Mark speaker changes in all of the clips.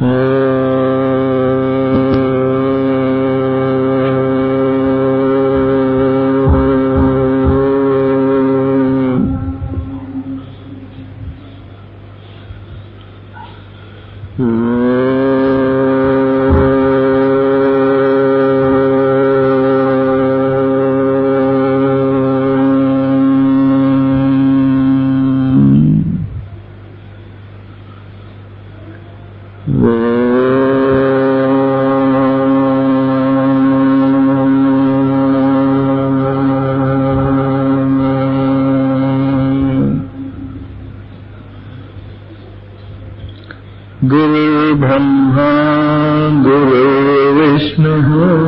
Speaker 1: गुरुर्ब्रह्मा गुरुर्विष्णुः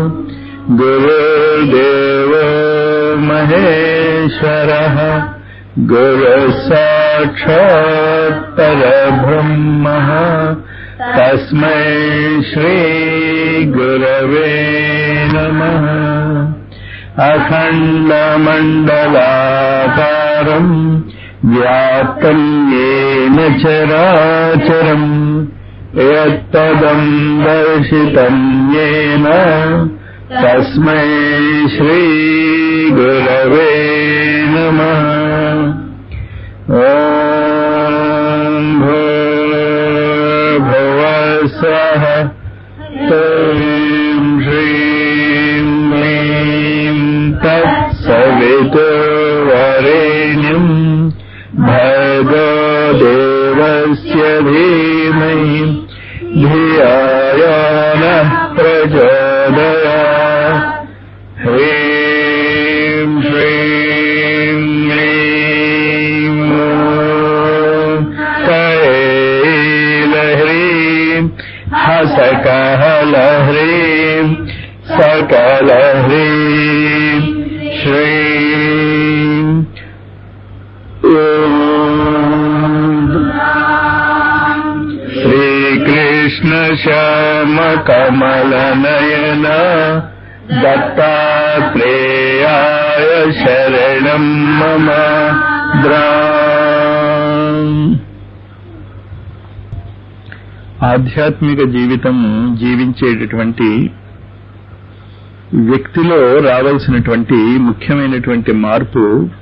Speaker 1: गुरुर्देवो महेश्वरः गुरुसाक्षात् परब्रह्मः तस्मै श्रीगुरवे नमः अखण्डमण्डलाकारम् व्याप्तम् येन चराचरम् यत्तदम् दर्शितम् येन तस्मै श्रीगुरवे नमः ॐ भूर्भुवस्वः ह्रीं श्रीं क्लीं तत्सवितुर्वरेण्यम् भर्गो देवस्य धीमहि धियाय नः प्रचोदया ह्रीं श्रीं क्लीं कैलह्रीं हसकहलह्रीं सकलह्रीं श्रीं श्रीकृष्णश्यामकमलनयन दत्तात्रेयाय शरणं मम द्रा ఆధ్యాత్మిక జీవితం జీవించేటటువంటి వ్యక్తిలో రావాల్సినటువంటి ముఖ్యమైనటువంటి మార్పు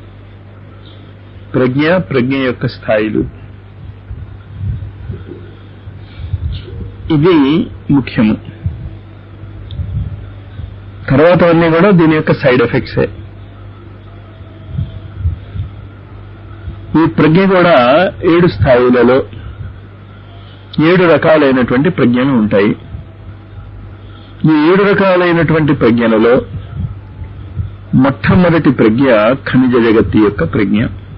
Speaker 1: ప్రజ్ఞ ప్రజ్ఞ యొక్క స్థాయిలు ఇది ముఖ్యము తర్వాతవన్నీ కూడా దీని యొక్క సైడ్ ఎఫెక్ట్సే ఈ ప్రజ్ఞ కూడా ఏడు స్థాయిలలో ఏడు రకాలైనటువంటి ప్రజ్ఞలు ఉంటాయి ఈ ఏడు రకాలైనటువంటి ప్రజ్ఞలలో మొట్టమొదటి ప్రజ్ఞ ఖనిజ జగత్తి యొక్క ప్రజ్ఞ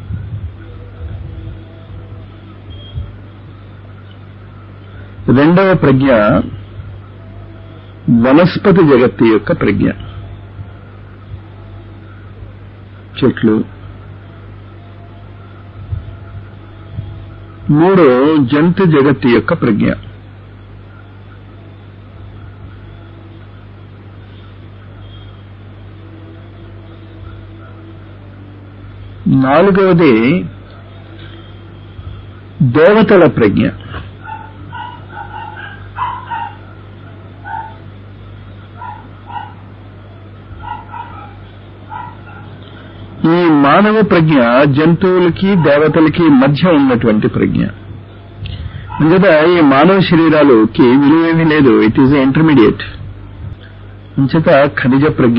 Speaker 1: రెండవ ప్రజ్ఞ వనస్పతి జగత్తి యొక్క ప్రజ్ఞ చెట్లు మూడు జంతు జగత్తి యొక్క ప్రజ్ఞ నాలుగవది దేవతల ప్రజ్ఞ ఈ మానవ ప్రజ్ఞ జంతువులకి దేవతలకి మధ్య ఉన్నటువంటి ప్రజ్ఞ అంచేత ఈ మానవ శరీరాలకి విలువేమీ లేదు ఇట్ ఈజ్ ఇంటర్మీడియట్ అంచేత ఖనిజ ప్రజ్ఞ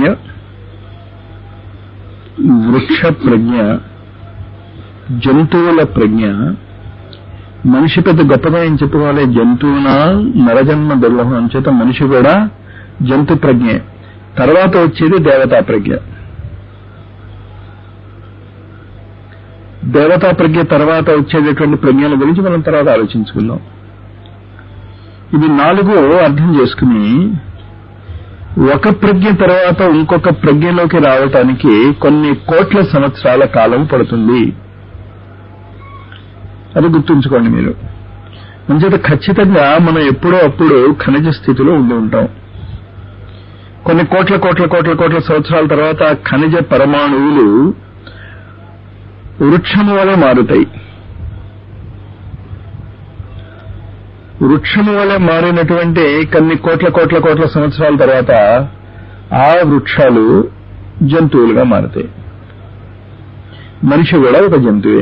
Speaker 1: వృక్ష ప్రజ్ఞ జంతువుల ప్రజ్ఞ మనిషి పెద్ద గొప్పగా ఏం చెప్పుకోవాలి జంతువున నరజన్మ దుర్లభం అంచేత మనిషి కూడా జంతు ప్రజ్ఞే తర్వాత వచ్చేది దేవతా ప్రజ్ఞ దేవతా ప్రజ్ఞ తర్వాత వచ్చేటటువంటి ప్రజ్ఞల గురించి మనం తర్వాత ఆలోచించుకుందాం ఇది నాలుగు అర్థం చేసుకుని ఒక ప్రజ్ఞ తర్వాత ఇంకొక ప్రజ్ఞలోకి రావటానికి కొన్ని కోట్ల సంవత్సరాల కాలం పడుతుంది అది గుర్తుంచుకోండి మీరు అంచేత ఖచ్చితంగా మనం ఎప్పుడో అప్పుడు ఖనిజ స్థితిలో ఉండి ఉంటాం కొన్ని కోట్ల కోట్ల కోట్ల కోట్ల సంవత్సరాల తర్వాత ఖనిజ పరమాణువులు వృక్షము వలె మారుతాయి వృక్షము వలె మారినటువంటి కొన్ని కోట్ల కోట్ల కోట్ల సంవత్సరాల తర్వాత ఆ వృక్షాలు జంతువులుగా మారుతాయి మనిషి కూడా ఒక జంతువే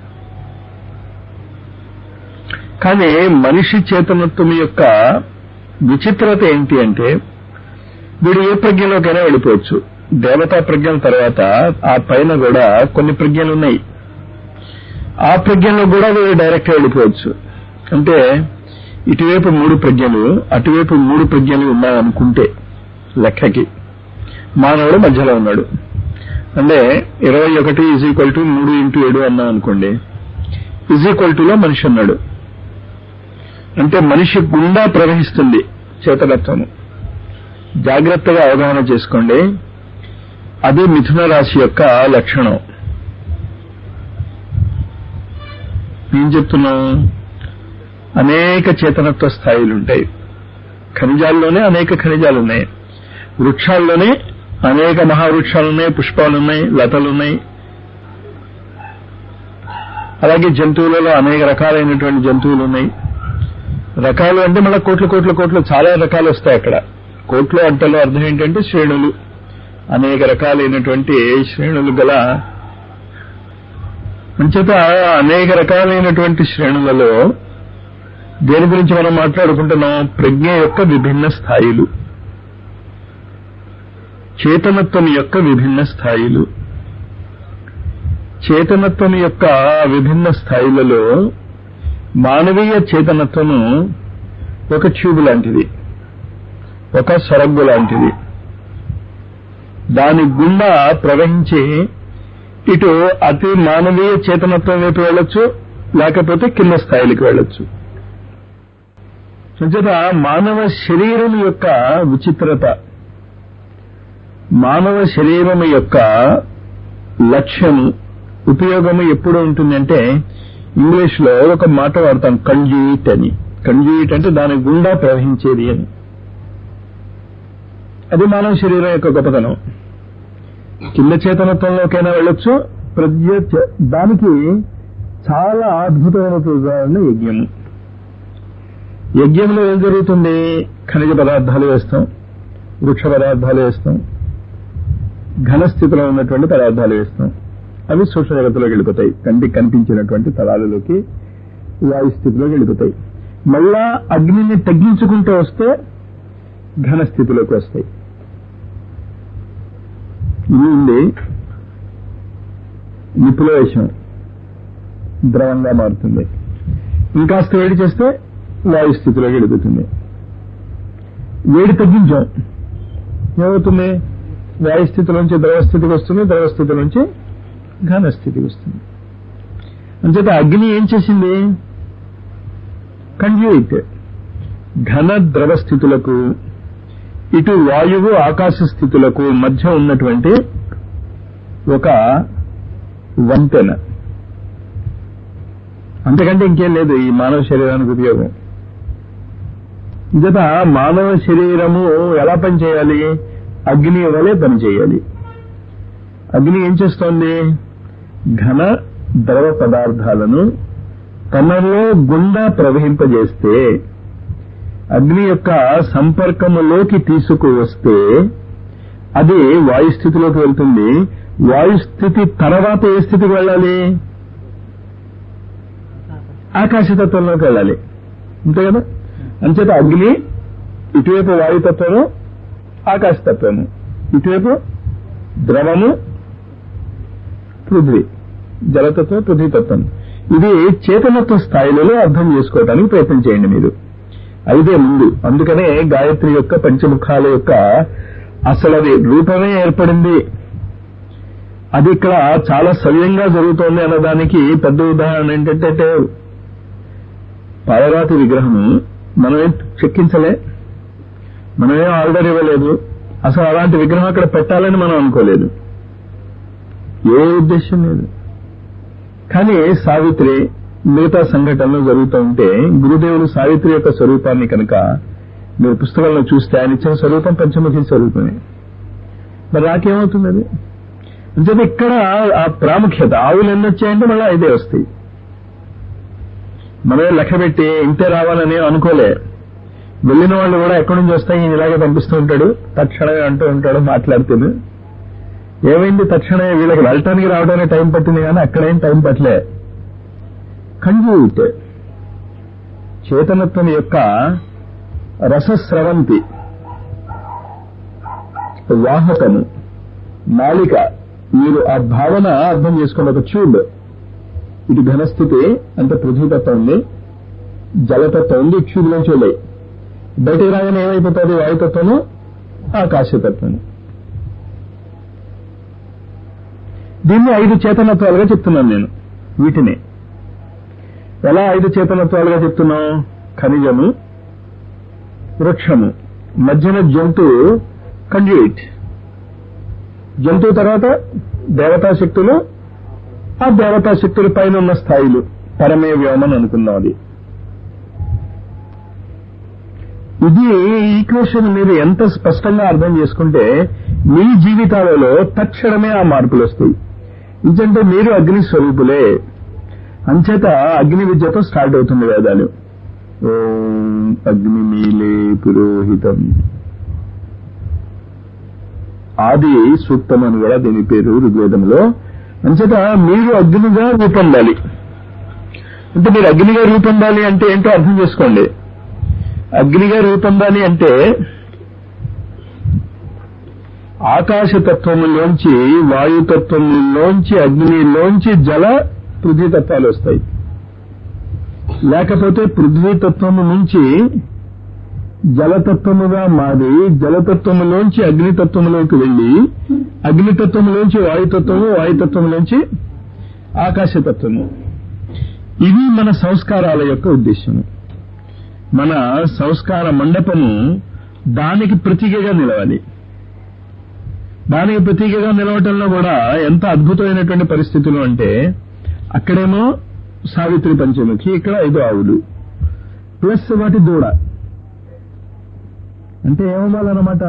Speaker 1: కానీ మనిషి చేతనత్వం యొక్క విచిత్రత ఏంటి అంటే వీడు ఏ ప్రజ్ఞలోకైనా వెళ్ళిపోవచ్చు దేవతా ప్రజ్ఞల తర్వాత ఆ పైన కూడా కొన్ని ప్రజ్ఞలు ఉన్నాయి ఆ ప్రజ్ఞలో కూడా వీడు డైరెక్ట్ వెళ్ళిపోవచ్చు అంటే ఇటువైపు మూడు ప్రజ్ఞలు అటువైపు మూడు ప్రజ్ఞలు ఉన్నాయనుకుంటే లెక్కకి మానవుడు మధ్యలో ఉన్నాడు అంటే ఇరవై ఒకటి ఈజ్ ఈక్వల్ టు మూడు ఇంటూ ఏడు అన్నాం అనుకోండి ఈజ్ ఈక్వల్ టులో మనిషి ఉన్నాడు అంటే మనిషి గుండా ప్రవహిస్తుంది చేతనత్వము జాగ్రత్తగా అవగాహన చేసుకోండి అది మిథున రాశి యొక్క లక్షణం ఏం చెప్తున్నాం అనేక చేతనత్వ స్థాయిలు ఉంటాయి ఖనిజాల్లోనే అనేక ఖనిజాలు ఉన్నాయి వృక్షాల్లోనే అనేక మహావృక్షాలు ఉన్నాయి పుష్పాలు ఉన్నాయి లతలు ఉన్నాయి అలాగే జంతువులలో అనేక రకాలైనటువంటి జంతువులు ఉన్నాయి రకాలు అంటే మళ్ళీ కోట్ల కోట్ల కోట్లు చాలా రకాలు వస్తాయి అక్కడ కోట్లు అంటలో అర్థం ఏంటంటే శ్రేణులు అనేక రకాలైనటువంటి శ్రేణులు గల అంచేత అనేక రకాలైనటువంటి శ్రేణులలో దేని గురించి మనం మాట్లాడుకుంటున్నాం ప్రజ్ఞ యొక్క విభిన్న స్థాయిలు చేతనత్వం యొక్క విభిన్న స్థాయిలు చేతనత్వం యొక్క విభిన్న స్థాయిలలో మానవీయ చేతనత్వము ఒక ట్యూబ్ లాంటిది ఒక సొరగ్గు లాంటిది దాని గుండా ప్రవహించి ఇటు అతి మానవీయ చేతనత్వం వైపు వెళ్ళొచ్చు లేకపోతే కింద స్థాయిలకు వెళ్ళొచ్చు సంచేత మానవ శరీరం యొక్క విచిత్రత మానవ శరీరం యొక్క లక్ష్యము ఉపయోగము ఎప్పుడు ఉంటుందంటే ఇంగ్లీష్ లో ఒక మాట వాడతాం కండ్యూయిట్ అని కండ్యూయిట్ అంటే దాని గుండా ప్రవహించేది అని అది మానవ శరీరం యొక్క గొప్పతనం కింద చేతనత్వంలోకైనా వెళ్ళొచ్చు ప్రజ్ఞ చే- దానికి చాలా అద్భుతమైన ఉదాహరణ యజ్ఞము యజ్ఞంలో ఏం జరుగుతుంది ఖనిజ పదార్థాలు వేస్తాం వృక్ష పదార్థాలు వేస్తాం ఘన స్థితిలో ఉన్నటువంటి పదార్థాలు వేస్తాం అవి సూక్ష్మ జగత్తులోకి వెళ్ళిపోతాయి కంటికి కనిపించినటువంటి తలాలలోకి వాయు స్థితిలోకి వెళ్ళిపోతాయి మళ్ళా అగ్నిని తగ్గించుకుంటూ వస్తే ఘన స్థితిలోకి వస్తాయి ఇది ఉంది నిప్పులో వేషం ద్రవంగా మారుతుంది ఇంకాస్త వేడి చేస్తే వాయు స్థితిలోకి వెళ్ళిపోతుంది వేడి తగ్గించాం ఏమవుతుంది వాయు స్థితి నుంచి ద్రవ స్థితికి వస్తుంది ద్రవ స్థితి నుంచి ఘన స్థితికి వస్తుంది అంచేత అగ్ని ఏం చేసింది కండ్యూయిట్ ఘన ద్రవ స్థితులకు ఇటు వాయువు ఆకాశ స్థితులకు మధ్య ఉన్నటువంటి ఒక వంతెన అంతకంటే ఇంకేం లేదు ఈ మానవ శరీరానికి ఉపయోగం ఇంకట మానవ శరీరము ఎలా పనిచేయాలి అగ్ని వలె పనిచేయాలి అగ్ని ఏం చేస్తోంది ఘన ద్రవ పదార్థాలను తనలో గుండా ప్రవహింపజేస్తే అగ్ని యొక్క సంపర్కములోకి తీసుకువస్తే అది వాయు స్థితిలోకి వెళ్తుంది వాయు స్థితి తర్వాత ఏ స్థితికి వెళ్ళాలి ఆకాశతత్వంలోకి వెళ్ళాలి అంతే కదా అంచేత అగ్ని ఇటువైపు వాయుతత్వము ఆకాశతత్వము ఇటువైపు ద్రవము పృథ్వీ జలతత్వం పృథ్వీతత్వం ఇది చేతనత్వ స్థాయిలలో అర్థం చేసుకోవడానికి ప్రయత్నం చేయండి మీరు అయితే ముందు అందుకనే గాయత్రి యొక్క పంచముఖాల యొక్క అసలు అది రూపమే ఏర్పడింది అది ఇక్కడ చాలా సవ్యంగా జరుగుతోంది అన్నదానికి పెద్ద ఉదాహరణ ఏంటంటే పాలరాతి విగ్రహము మనమేం చెక్కించలే మనమేం ఆర్డర్ ఇవ్వలేదు అసలు అలాంటి విగ్రహం అక్కడ పెట్టాలని మనం అనుకోలేదు ఏ ఉద్దేశం లేదు కానీ సావిత్రి మిగతా సంఘటనలు జరుగుతూ ఉంటే గురుదేవులు సావిత్రి యొక్క స్వరూపాన్ని కనుక మీరు పుస్తకాలను చూస్తే ఆయన ఇచ్చిన స్వరూపం పంచముఖి స్వరూపమే మరి నాకేమవుతుంది అది అంచేత ఇక్కడ ఆ ప్రాముఖ్యత ఆవులు ఎన్ని వచ్చాయంటే మళ్ళీ ఐదే వస్తాయి మనమే లెక్క పెట్టి ఇంతే రావాలని అనుకోలే వెళ్ళిన వాళ్ళు కూడా ఎక్కడి నుంచి వస్తాయి ఈయన ఇలాగే పంపిస్తూ ఉంటాడు తక్షణమే అంటూ ఉంటాడు మాట్లాడుతూనే ఏమైంది తక్షణమే వీళ్ళకి వెళ్ళటానికి రావడానికి టైం పట్టింది కానీ అక్కడేం టైం పట్టలే కంజూట్ చేతనత్వం యొక్క రసస్రవంతి వాహకము మాలిక మీరు ఆ భావన అర్థం చేసుకోండి ఒక ట్యూబ్ ఇటు ఘనస్థితి అంటే పృథ్వీతత్వం ఉంది జలతత్వం ఉంది ట్యూబ్ నుంచి వెళ్ళాయి బయటికి రాగానే ఏమైపోతుంది వాయుతత్వము ఆకాశతత్వము దీన్ని ఐదు చేతనత్వాలుగా చెప్తున్నాను నేను వీటిని ఎలా ఐదు చేతనత్వాలుగా చెప్తున్నాం ఖనిజము వృక్షము మధ్యన జంతువు కండ్యూయిట్ జంతువు తర్వాత దేవతా శక్తులు ఆ దేవతా శక్తుల పైన ఉన్న స్థాయిలు పరమే వ్యోమని అనుకున్నాం అది ఇది ఈక్వేషన్ మీరు ఎంత స్పష్టంగా అర్థం చేసుకుంటే మీ జీవితాలలో తక్షణమే ఆ మార్పులు వస్తాయి ఎందుకంటే మీరు అగ్ని స్వరూపులే అంచేత అగ్ని విద్యతో స్టార్ట్ అవుతుంది వేదాలు ఓం అగ్ని మీలే పురోహితం ఆది సూక్తం అని కూడా దీని పేరు ఋగ్వేదంలో అంచేత మీరు అగ్నిగా రూపొందాలి అంటే మీరు అగ్నిగా రూపొందాలి అంటే ఏంటో అర్థం చేసుకోండి అగ్నిగా రూపొందాలి అంటే ఆకాశతత్వములోంచి వాయుతత్వములోంచి అగ్నిలోంచి జల పృథ్వీతత్వాలు వస్తాయి లేకపోతే పృథ్వీతత్వము నుంచి జలతత్వముగా మారి జలతత్వములోంచి అగ్నితత్వములోకి వెళ్లి అగ్నితత్వములోంచి వాయుతత్వము వాయుతత్వములోంచి ఆకాశతత్వము ఇవి మన సంస్కారాల యొక్క ఉద్దేశము మన సంస్కార మండపము దానికి ప్రతీకగా నిలవాలి దానికి ప్రతీకగా నిలవటంలో కూడా ఎంత అద్భుతమైనటువంటి పరిస్థితులు అంటే అక్కడేమో సావిత్రి పంచముఖి ఇక్కడ ఐదు ఆవులు ప్లస్ వాటి దూడ అంటే ఏమవ్వాలన్నమాట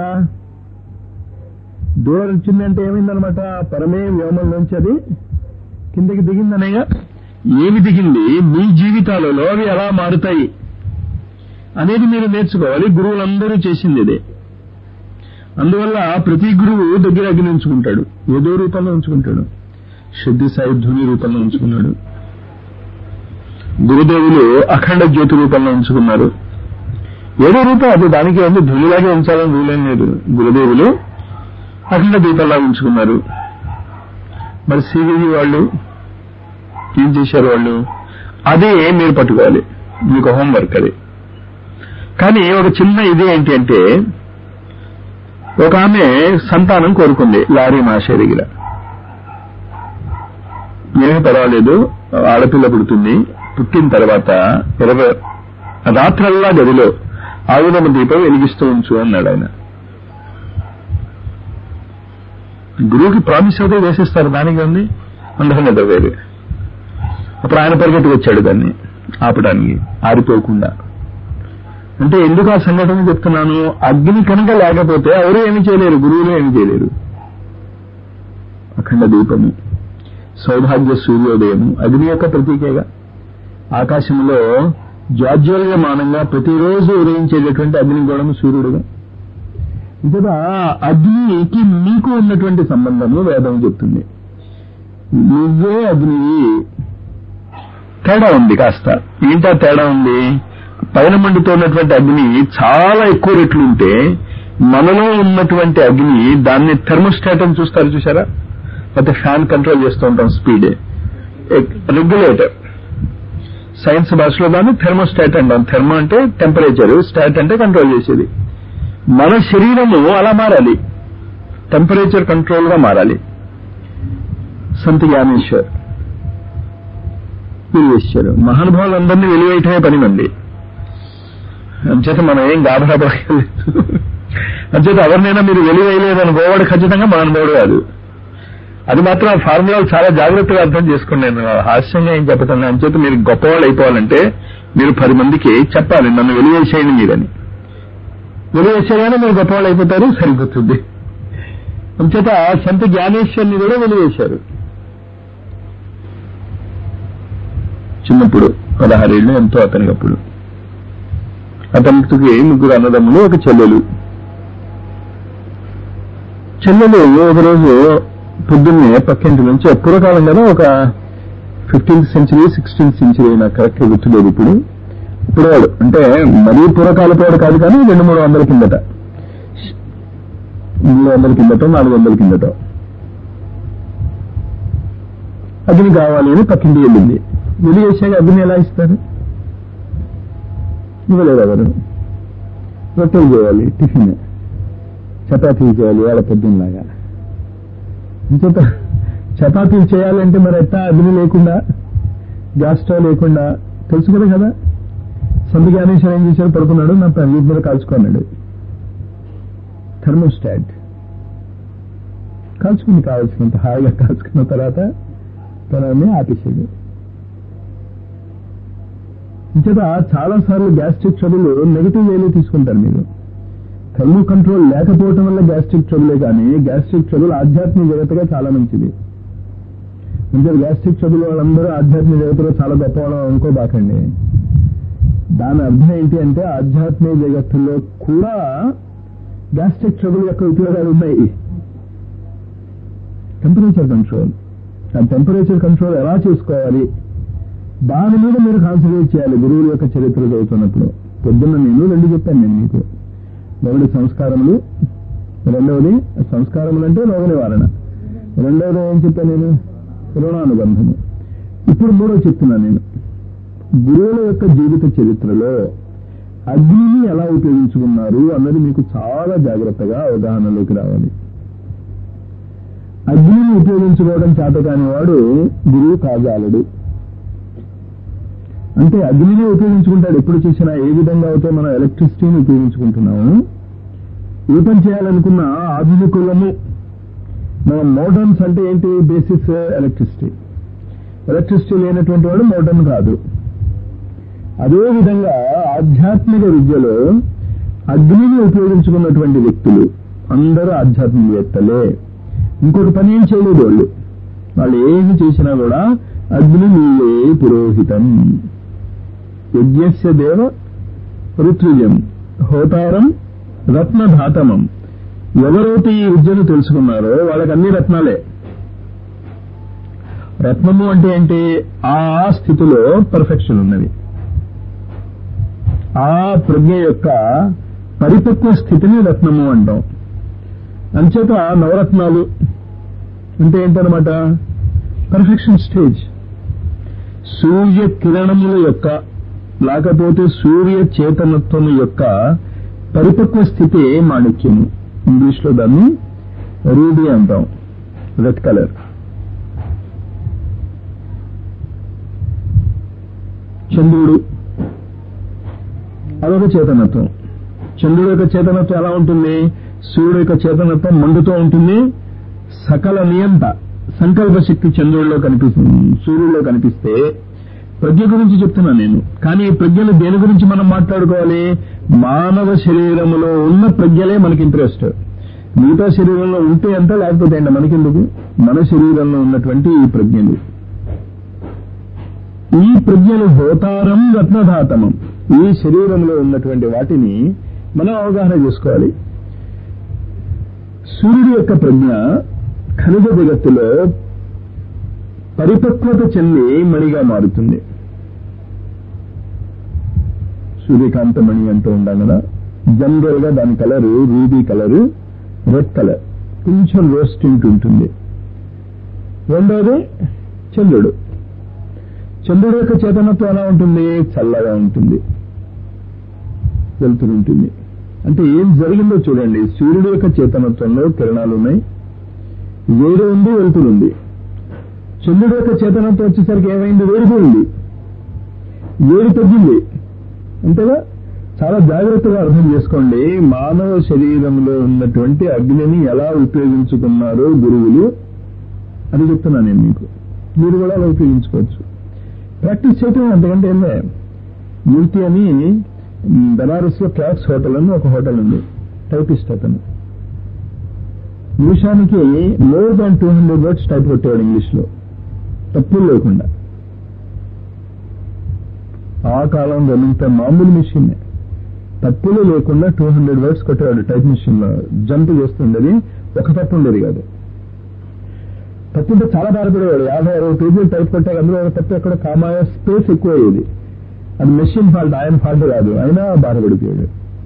Speaker 1: దూడ వచ్చిందంటే ఏమైందనమాట పరమే వ్యోమంలోంచి అది కిందకి దిగిందనేగా ఏమి దిగింది మీ జీవితాలలో అవి ఎలా మారుతాయి అనేది మీరు నేర్చుకోవాలి గురువులందరూ చేసింది ఇదే అందువల్ల ప్రతి గురువు దగ్గర అగ్ని ఉంచుకుంటాడు ఏదో రూపంలో ఉంచుకుంటాడు శుద్ధి సాయి ధ్వని రూపంలో ఉంచుకున్నాడు గురుదేవులు అఖండ జ్యోతి రూపంలో ఉంచుకున్నారు ఏదో రూపం అది దానికి ఉంది ధ్వనిలాగే ఉంచాలని రూలేం లేదు గురుదేవులు అఖండ దీపంలా ఉంచుకున్నారు మరి సివివి వాళ్ళు ఏం చేశారు వాళ్ళు అదే మీరు పట్టుకోవాలి మీకు హోంవర్క్ అది కానీ ఒక చిన్న ఇది ఏంటి అంటే ఒక ఆమె సంతానం కోరుకుంది లారీ మాషే దగ్గర ఏమీ పర్వాలేదు ఆడపిల్ల పుడుతుంది పుట్టిన తర్వాత ఇరవై రాత్రల్లా గదిలో ఆవునమ్మ దీపం వెలిగిస్తూ ఉంచు అన్నాడు ఆయన గురువుకి ప్రామిస్ అయితే వేసేస్తారు దానికి ఉంది అందరం నిద్ర వేరు అప్పుడు ఆయన పరిగెత్తుకు వచ్చాడు దాన్ని ఆపడానికి ఆరిపోకుండా అంటే ఎందుకు ఆ సంఘటన చెప్తున్నాను అగ్ని కనుక లేకపోతే ఎవరు ఏమి చేయలేరు గురువులు ఏమి చేయలేరు అఖండ దీపము సౌభాగ్య సూర్యోదయము అగ్ని యొక్క ప్రతీకేగా ఆకాశంలో జ్వాజ్వల్యమానంగా ప్రతిరోజు ఉదయించేటటువంటి అగ్ని గోడము సూర్యుడుగా ఇంకా అగ్నికి మీకు ఉన్నటువంటి సంబంధము వేదం చెప్తుంది నువ్వే అగ్నివి తేడా ఉంది కాస్త ఏంటా తేడా ఉంది పైన మండుతున్నటువంటి అగ్ని చాలా ఎక్కువ రెట్లు ఉంటే మనలో ఉన్నటువంటి అగ్ని దాన్ని థెర్మోస్టాట్ అని చూస్తారు చూసారా లేకపోతే ఫ్యాన్ కంట్రోల్ చేస్తూ ఉంటాం స్పీడ్ రెగ్యులేటర్ సైన్స్ భాషలో దాన్ని థెర్మోస్టాట్ అంటాం థెర్మో అంటే టెంపరేచర్ స్టాట్ అంటే కంట్రోల్ చేసేది మన శరీరము అలా మారాలి టెంపరేచర్ కంట్రోల్ గా మారాలి సంత జ్ఞానేశ్వర్ వెలివేశారు మహానుభావులందరినీ వెలివేయటమే పని మంది అంచేత మనం ఏం గాభరాపడలేదు అంచేత ఎవరినైనా మీరు వెలివేయలేదు అనుకోవాడు ఖచ్చితంగా మహానుభావుడు కాదు అది మాత్రం ఆ ఫార్ములాలు చాలా జాగ్రత్తగా అర్థం చేసుకోండి నేను హాస్యంగా ఏం చెప్పటం లేదు. అంచేత మీరు గొప్పవాళ్ళు అయిపోవాలంటే మీరు పది మందికి చెప్పాలి నన్ను వెలివేసేయండి మీరని వెలివేసేగానే మీరు గొప్పవాళ్ళు అయిపోతారు సరిపోతుంది అంచేత సంత జ్ఞానేశ్వరిని కూడా వెలివేశారు చిన్నప్పుడు పదహారేళ్ళు ఎంతో అతనికి అప్పుడు అతనికి ముగ్గురు అన్నదమ్ములు ఒక చెల్లెలు చెల్లెలు ఒకరోజు పొద్దున్నే పక్కింటి నుంచి పూర్వకాలం కదా ఒక ఫిఫ్టీన్త్ సెంచరీ సిక్స్టీన్త్ సెంచరీ నాకు కరెక్ట్ గుర్తులేదు ఇప్పుడు ఇప్పుడు వాడు అంటే మరీ పూర్వకాలపు వాడు కాదు కానీ రెండు మూడు వందల కిందట మూడు వందల కిందట నాలుగు వందల కిందట అగ్ని కావాలి అని పక్కింటి వెళ్ళింది వెళ్ళి చేశాక అగ్ని ఎలా ఇస్తారు ఇవ్వలేదు ఎవరు రొట్టెలు చేయాలి టిఫిన్ చపాతీలు చేయాలి వాళ్ళ పొద్దున్నలాగా ఇంకొక చపాతీలు చేయాలంటే మరి ఎట్టా అగ్ని లేకుండా గ్యాస్ స్టవ్ లేకుండా తెలుసు కదా కదా సంత జ్ఞానేశ్వరం ఏం చేశాడు పడుకున్నాడు నా వీటి మీద కాల్చుకున్నాడు థర్మోస్టాట్ కాల్చుకుని కావాల్సినంత హాయిగా కాల్చుకున్న తర్వాత తనని ఆపేసాడు ఇంచేత చాలా సార్లు గ్యాస్ట్రిక్ ట్రబుల్ నెగిటివ్ వేలో తీసుకుంటారు మీరు థర్మో కంట్రోల్ లేకపోవటం వల్ల గ్యాస్ట్రిక్ ట్రబులే కానీ గ్యాస్ట్రిక్ ట్రబుల్ ఆధ్యాత్మిక జగత్తుగా చాలా మంచిది అంటే గ్యాస్ట్రిక్ ట్రబుల్ వాళ్ళందరూ ఆధ్యాత్మిక జగత్తులో చాలా గొప్పవాళ్ళం అనుకోబాకండి దాని అర్థం ఏంటి అంటే ఆధ్యాత్మిక జగత్తులో కూడా గ్యాస్ట్రిక్ ట్రబుల్ యొక్క ఉపయోగాలు ఉన్నాయి టెంపరేచర్ కంట్రోల్ ఆ టెంపరేచర్ కంట్రోల్ ఎలా చేసుకోవాలి దాని మీద మీరు కాన్సన్ట్రేట్ చేయాలి గురువుల యొక్క చరిత్ర చదువుతున్నప్పుడు పొద్దున్న నేను రెండు చెప్పాను నేను మీకు ఒకటి సంస్కారములు రెండవది సంస్కారములు అంటే రోగ నివారణ రెండవది ఏం చెప్పాను నేను రుణానుబంధము ఇప్పుడు మూడో చెప్తున్నాను నేను గురువుల యొక్క జీవిత చరిత్రలో అగ్నిని ఎలా ఉపయోగించుకున్నారు అన్నది మీకు చాలా జాగ్రత్తగా అవగాహనలోకి రావాలి అగ్నిని ఉపయోగించుకోవడం చేత కాని వాడు గురువు కాజాలడు అంటే అగ్నిని ఉపయోగించుకుంటాడు ఎప్పుడు చేసినా ఏ విధంగా అయితే మనం ఎలక్ట్రిసిటీని ఉపయోగించుకుంటున్నాము ఏ పని చేయాలనుకున్న ఆధునికులము మన మోడర్న్స్ అంటే ఏంటి బేసిస్ ఎలక్ట్రిసిటీ ఎలక్ట్రిసిటీ లేనటువంటి వాడు మోడర్న్ కాదు అదే విధంగా ఆధ్యాత్మిక విద్యలో అగ్నిని ఉపయోగించుకున్నటువంటి వ్యక్తులు అందరూ ఆధ్యాత్మికవేత్తలే ఇంకొక పని ఏం చేయలేదు వాళ్ళు వాళ్ళు ఏమి చేసినా కూడా అగ్ని నీవే పురోహితం యజ్ఞస్య దేవ ఋత్విజం హోతారం రత్నధాతమం ఎవరైతే ఈ విద్యను తెలుసుకున్నారో వాళ్ళకి అన్ని రత్నాలే రత్నము అంటే ఏంటి ఆ స్థితిలో పర్ఫెక్షన్ ఉన్నది ఆ ప్రజ్ఞ యొక్క పరిపక్వ స్థితిని రత్నము అంటాం అంచేత నవరత్నాలు అంటే ఏంటనమాట పర్ఫెక్షన్ స్టేజ్ సూర్య కిరణముల యొక్క లేకపోతే సూర్య చేతనత్వం యొక్క పరిపక్వ స్థితి మాణిక్యము ఇంగ్లీష్ లో దాన్ని రూబీ అంటాం రెడ్ కలర్ చంద్రుడు అదొక చేతనత్వం చంద్రుడు యొక్క చేతనత్వం ఎలా ఉంటుంది సూర్యుడు యొక్క చేతనత్వం మండుతూ ఉంటుంది సకల నియంత సంకల్ప శక్తి చంద్రుడిలో కనిపిస్తుంది సూర్యుడిలో కనిపిస్తే ప్రజ్ఞ గురించి చెప్తున్నా నేను కానీ ఈ ప్రజ్ఞలు దేని గురించి మనం మాట్లాడుకోవాలి మానవ శరీరములో ఉన్న ప్రజ్ఞలే మనకి ఇంట్రెస్ట్ మిగతా శరీరంలో ఉంటే ఎంత లేకపోతే ఏంట మనకెందుకు మన శరీరంలో ఉన్నటువంటి ఈ ప్రజ్ఞలు ఈ ప్రజ్ఞలు హోతారం రత్నధాతమం ఈ శరీరంలో ఉన్నటువంటి వాటిని మనం అవగాహన చేసుకోవాలి సూర్యుడి యొక్క ప్రజ్ఞ ఖనిజ జగత్తులో పరిపక్వత చెంది మణిగా మారుతుంది సూర్యకాంత మణి అంటూ ఉంటాం కదా జనరల్ గా దాని colour ruby colour red colour కొంచెం రోస్ట్ ఉంటుంది రెండోది చంద్రుడు చంద్రుడు యొక్క చేతనత్వం ఎలా ఉంటుంది చల్లగా ఉంటుంది వెలుతురు ఉంటుంది అంటే ఏం జరిగిందో చూడండి సూర్యుడు యొక్క చేతనత్వంలో కిరణాలు ఉన్నాయి వేడి ఉంది వెలుతురు ఉంది చంద్రుడు యొక్క చేతనత్వం వచ్చేసరికి ఏమైంది వేడిగా ఉంది వేడి తగ్గింది అంతేగా చాలా జాగ్రత్తగా అర్థం చేసుకోండి మానవ శరీరంలో ఉన్నటువంటి అగ్నిని ఎలా ఉపయోగించుకున్నారో గురువులు అది చెప్తున్నా నేను మీకు మీరు కూడా అలా ఉపయోగించుకోవచ్చు ప్రాక్టీస్ చేయటం అంతకంటే ఏందే మూర్తి అని బెనారస్ లో క్లాక్స్ హోటల్ అని ఒక హోటల్ ఉంది టైపిస్ట్ అతను నిమిషానికి more than two hundred words type కొట్టేవాడు ఇంగ్లీష్ లో తప్పులు లేకుండా ఆ కాలంలో ఇంత మామూలు మిషన్ తప్పులు లేకుండా టూ హండ్రెడ్ వర్డ్స్ కొట్టేవాడు టైప్ మిషన్ లో జంప్ చేస్తుండేది ఒక తప్పు ఉండేది కాదు తప్పుంటే చాలా బాధపడేవాడు యాభై అరవై పేజీలు టైప్ కొట్టాక అందులో ఒక తప్పు ఎక్కడ కామాయ స్పేస్ ఎక్కువ అయ్యేది అది మెషిన్ ఫాల్ట్ ఆయన ఫాల్ట్ కాదు అయినా బాధపడిపోయాడు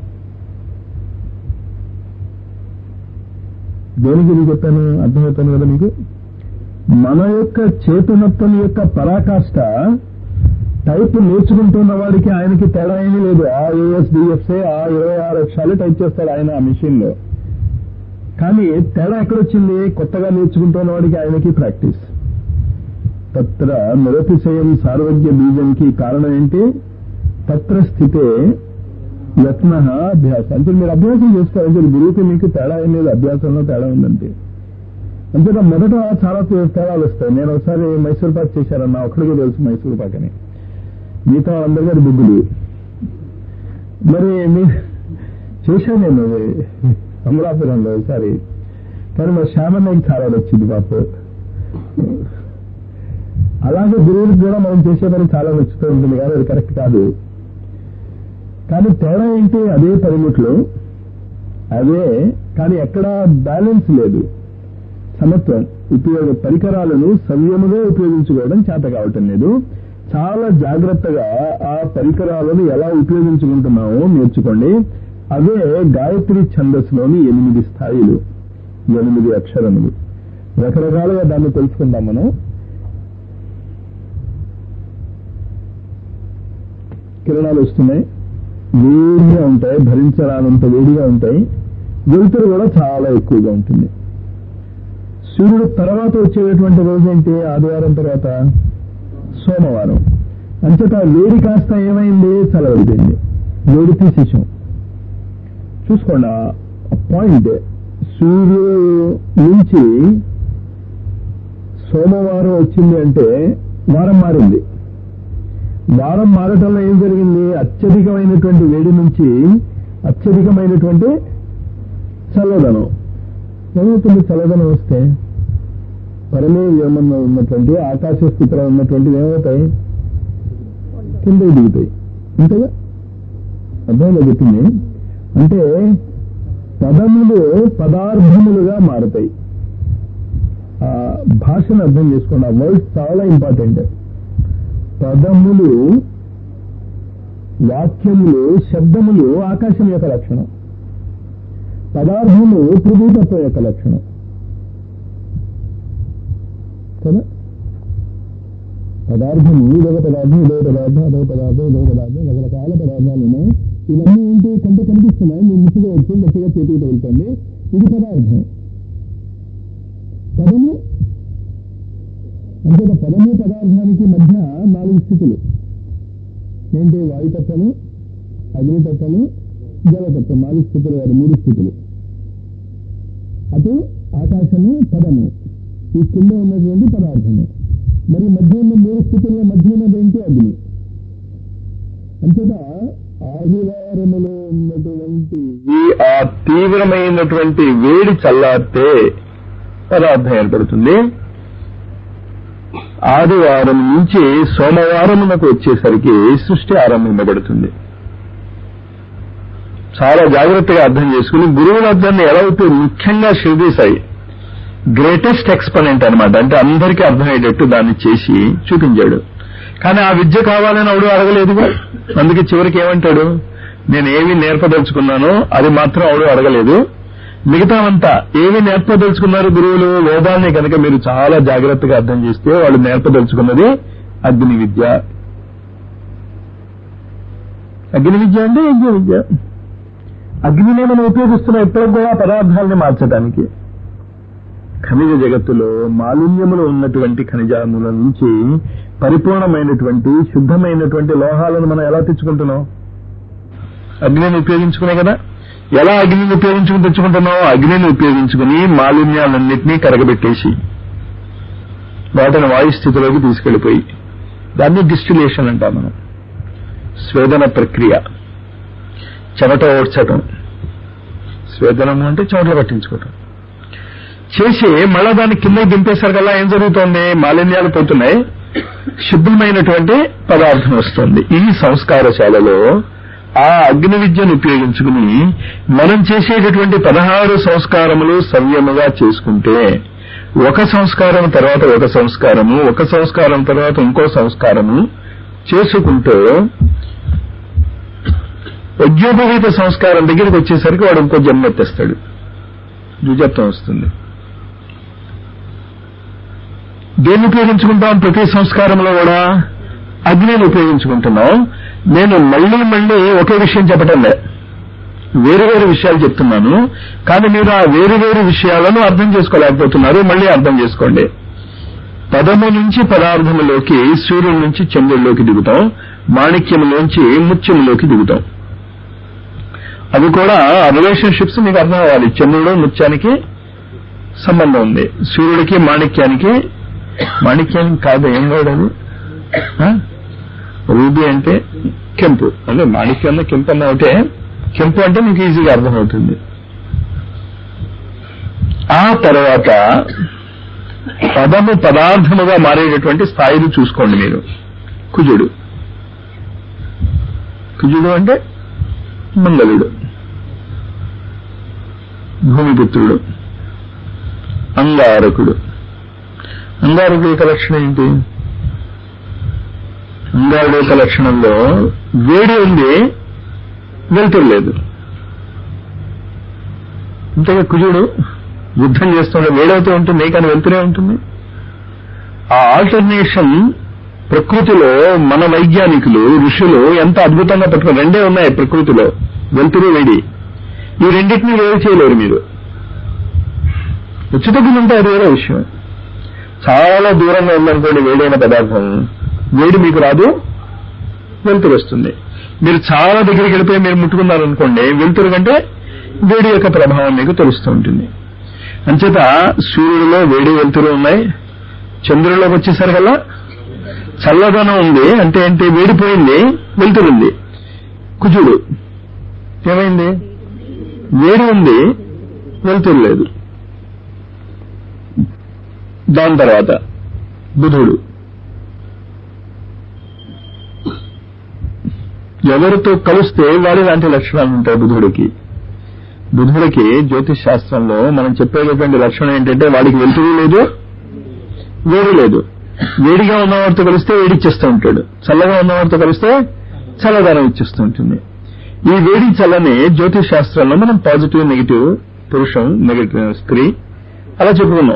Speaker 1: దేనికి ఇది చెప్పాను అర్థమవుతాను కదా మీకు మన యొక్క చేతనత్వం యొక్క పరాకాష్ట టైప్ నేర్చుకుంటున్న వాడికి ఆయనకి తేడా ఏమీ లేదు ఆ ఏఎస్డిఎఫ్ఏ ఆ ఇరవై ఆరు అక్షరాలు టైప్ చేస్తాడు ఆయన ఆ మిషన్ లో కానీ తేడా ఎక్కడొచ్చింది కొత్తగా నేర్చుకుంటున్న వాడికి ఆయనకి ప్రాక్టీస్ తత్ర నిరతిశయం సార్వజ్ఞ బీజంకి కారణం ఏంటి తత్ర స్థితే యత్న అభ్యాసం అంటే మీరు అభ్యాసం చేసుకోవాలి గురువుకి మీకు తేడా ఏం లేదు అభ్యాసంలో తేడా ఉందంటే అంతేగా మొదట చాలా తేడాలు వస్తాయి నేను ఒకసారి మైసూర్ పాక్ చేశానన్నా ఒక్కడికి తెలుసు మైసూర్ పాక్ అని మిగతా అందరి గారి బుద్ధులు మరి మీ చేశాను నేను అది అమలాపురంలో ఒకసారి కానీ మా శ్యామన్నకి చాలా వచ్చింది పాప అలాగే గురువులకు కూడా మనం చేసే పని చాలా నచ్చుతూ ఉంటుంది కానీ అది కరెక్ట్ కాదు కానీ తేడా ఏంటి అదే పనిముట్లు అదే కానీ ఎక్కడ బ్యాలెన్స్ లేదు సమత్వం ఉపయోగ పరికరాలను సవ్యముగా ఉపయోగించుకోవడం చేత కావటం లేదు చాలా జాగ్రత్తగా ఆ పరికరాలను ఎలా ఉపయోగించుకుంటున్నామో నేర్చుకోండి అదే గాయత్రి ఛందస్సులోని ఎనిమిది స్థాయిలు ఎనిమిది అక్షరములు రకరకాలుగా దాన్ని తెలుసుకుందాం మనం కిరణాలు వస్తున్నాయి వేడిగా ఉంటాయి భరించరానంత వేడిగా ఉంటాయి వెలుతురు కూడా చాలా ఎక్కువగా ఉంటుంది సూర్యుడు తర్వాత వచ్చేటటువంటి రోజు ఏంటి ఆదివారం తర్వాత సోమవారం అంచేత వేడి కాస్త ఏమైంది చల్లబడిపోయింది వేడి తీసేసాం చూసుకోండి ఆ పాయింట్ సూర్యుడు నుంచి సోమవారం వచ్చింది అంటే వారం మారింది వారం మారటంలో ఏం జరిగింది అత్యధికమైనటువంటి వేడి నుంచి అత్యధికమైనటువంటి చల్లదనం ఏమవుతుంది చల్లదనం వస్తే పరమే వ్యోమంలో ఉన్నటువంటి ఆకాశ స్థితిలో ఉన్నటువంటివి ఏమవుతాయి కింద దిగుతాయి అంతేగా అర్థంలో చెప్పింది అంటే పదములు పదార్థములుగా మారుతాయి ఆ భాషను అర్థం చేసుకోండి ఆ వర్డ్స్ చాలా ఇంపార్టెంట్ పదములు వాక్యములు శబ్దములు ఆకాశం యొక్క లక్షణం పదార్థములు పృథ్వీతత్వం యొక్క లక్షణం కదా పదార్థము ఇదొక పదార్థం ఇదొక పదార్థం అదొక పదార్థం ఇదొక పదార్థం రకరకాల పదార్థాలు ఉన్నాయి ఇవన్నీ ఏంటి కంటే కనిపిస్తున్నాయి మీరు ముట్టుకోవచ్చు గట్టిగా చేతికి తగులుతుంది ఇది పదార్థం పదము అంటే పదము పదార్థానికి మధ్య నాలుగు స్థితులు ఏంటి వాయుతత్వము అగ్నితత్వము జలతత్వం నాలుగు స్థితులు కాదు మూడు స్థితులు అటు ఆకాశము పదము ఈ కింద ఉన్నటువంటి పదార్థము మరి మధ్య ఉన్న మూడు స్థితుల్లో మధ్య ఉన్నది ఏంటి అగ్ని అంతేగా ఆదివారములో ఉన్నటువంటి ఈ ఆ తీవ్రమైనటువంటి వేడి చల్లారితే పదార్థం ఏర్పడుతుంది ఆదివారం నుంచి సోమవారమునకు వచ్చేసరికి సృష్టి ఆరంభింపబడుతుంది చాలా జాగ్రత్తగా అర్థం చేసుకుని గురువుల అర్థాన్ని ఎలా అయితే ముఖ్యంగా షిర్దీ సాయి గ్రేటెస్ట్ ఎక్స్పనెంట్ అనమాట అంటే అందరికీ అర్థమయ్యేటట్టు దాన్ని చేసి చూపించాడు కానీ ఆ విద్య కావాలని అవడు అడగలేదుగా అందుకే చివరికి ఏమంటాడు నేను ఏమి నేర్పదలుచుకున్నానో అది మాత్రం అవడు అడగలేదు మిగతావంతా ఏమి నేర్పదలుచుకున్నారు గురువులు వేదాన్ని కనుక మీరు చాలా జాగ్రత్తగా అర్థం చేస్తే వాళ్ళు నేర్పదలుచుకున్నది అగ్ని విద్య అగ్ని విద్య అంటే యజ్ఞ విద్య అగ్నినే మనం ఉపయోగిస్తున్నాం ఇప్పటికి కూడా పదార్థాలని మార్చడానికి ఖనిజ జగత్తులో మాలిన్యములు ఉన్నటువంటి ఖనిజముల నుంచి పరిపూర్ణమైనటువంటి శుద్ధమైనటువంటి లోహాలను మనం ఎలా తెచ్చుకుంటున్నాం అగ్నిని ఉపయోగించుకునే కదా ఎలా అగ్నిని ఉపయోగించుకుని తెచ్చుకుంటున్నాం అగ్నిని ఉపయోగించుకుని మాలిన్యాలన్నింటినీ కరగబెట్టేసి వాటిని వాయు స్థితిలోకి తీసుకెళ్లిపోయి దాన్ని డిస్టిలేషన్ అంటాం మనం స్వేదన ప్రక్రియ చెమట ఓడ్చటం స్వేదనము అంటే చెమటలు పట్టించుకోవటం చేసి మళ్ళా దాన్ని కిందకి దింపేసరికల్లా ఏం జరుగుతోంది మాలిన్యాలు పోతున్నాయి శుద్ధమైనటువంటి పదార్థం వస్తుంది ఈ సంస్కారశాలలో ఆ అగ్ని విద్యను ఉపయోగించుకుని మనం చేసేటటువంటి పదహారు సంస్కారములు సవ్యముగా చేసుకుంటే ఒక సంస్కారం తర్వాత ఒక సంస్కారము ఒక సంస్కారం తర్వాత ఇంకో సంస్కారము చేసుకుంటూ యజ్ఞోపవీత సంస్కారం దగ్గరికి వచ్చేసరికి వాడు ఇంకో జన్మ ఎత్తేస్తాడు ద్విజత్వం వస్తుంది దేన్ని ఉపయోగించుకుంటాం ప్రతి సంస్కారంలో కూడా అగ్నిని ఉపయోగించుకుంటున్నాం నేను మళ్ళీ మళ్ళీ ఒకే విషయం చెప్పటం లే వేరు వేరు విషయాలు చెప్తున్నాను కానీ మీరు ఆ వేరు వేరు విషయాలను అర్థం చేసుకోలేకపోతున్నారు మళ్ళీ అర్థం చేసుకోండి పదము నుంచి పదార్థములోకి సూర్యుడి నుంచి చంద్రుడిలోకి దిగుతాం మాణిక్యములోంచి ముత్యములోకి దిగుతాం అవి కూడా రిలేషన్షిప్స్ మీకు అర్థం అవ్వాలి చంద్రుడు ముత్యానికి సంబంధం ఉంది సూర్యుడికి మాణిక్యానికి మాణిక్యానికి కాదు ఏం కాదు అది ఆ? రూబీ అంటే కెంపు అంటే మాణిక్యం కెంపు అన్న ఒకటే కెంపు అంటే మీకు ఈజీగా అర్థమవుతుంది ఆ తర్వాత పదము పదార్థముగా మారేటటువంటి స్థాయిలు చూసుకోండి మీరు కుజుడు కుజుడు అంటే మంగళుడు భూమిపుత్రుడు అంగారకుడు అంగారకుడు యొక్క లక్షణం ఏంటి అంగారుడు యొక్క లక్షణంలో వేడి ఉంది వెలుతురు లేదు ఇంతగా కుజుడు యుద్ధం చేస్తుంటే వేడవుతూ ఉంటుంది కానీ వెళ్తూనే ఉంటుంది ఆ ఆల్టర్నేషన్ ప్రకృతిలో మన వైజ్ఞానికులు ఋషులు ఎంత అద్భుతంగా పట్టుకుని రెండే ఉన్నాయి ప్రకృతిలో వెలుతురు వేడి ఈ రెండింటినీ వేరు చేయలేరు మీరు ఉచితగులుంటే అది వేరే విషయం చాలా దూరంగా ఉందనుకోండి వేడైన పదార్థం వేడి మీకు రాదు వెలుతురు వస్తుంది మీరు చాలా దగ్గరికి వెళ్ళిపోయి మీరు ముట్టుకున్నారనుకోండి వెలుతురు కంటే వేడి యొక్క ప్రభావం మీకు తెలుస్తూ ఉంటుంది అంచేత సూర్యుడిలో వేడి వెలుతురు ఉన్నాయి చంద్రుడిలోకి వచ్చేసరికల్లా చల్లదనం ఉంది అంటే ఏంటి వేడిపోయింది వెలుతురు ఉంది కుజుడు ఏమైంది వేడి ఉంది వెలుతురు లేదు దాని తర్వాత బుధుడు ఎవరితో కలిస్తే వారి లాంటి లక్షణాలు ఉంటాయి బుధుడికి బుధుడికి జ్యోతిష్ శాస్త్రంలో మనం చెప్పేటటువంటి లక్షణం ఏంటంటే వాడికి వెలుతురు లేదు వేడి లేదు వేడిగా ఉన్నవాడితో కలిస్తే వేడిచ్చేస్తూ ఉంటాడు చల్లగా ఉన్నవాడితో కలిస్తే చల్లదనం ఇచ్చేస్తూ ఉంటుంది ఈ వేడి చల్లని జ్యోతిష్ శాస్త్రంలో మనం పాజిటివ్ నెగిటివ్ పురుషం నెగిటివ్ స్త్రీ అలా చెప్పుకున్నాం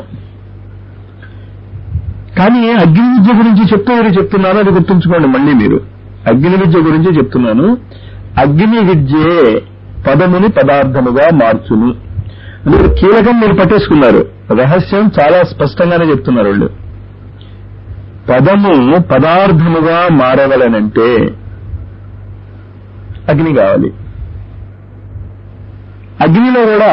Speaker 1: కానీ అగ్ని విద్య గురించి చెప్తూ మీరు చెప్తున్నారు అది గుర్తుంచుకోండి మళ్ళీ మీరు అగ్ని విద్య గురించి చెప్తున్నాను అగ్ని విద్యే పదముని పదార్థముగా మార్చును అందులో కీలకం మీరు పట్టేసుకున్నారు రహస్యం చాలా స్పష్టంగానే చెప్తున్నారు వాళ్ళు పదము పదార్థముగా మారవలనంటే అగ్ని కావాలి అగ్నిలో కూడా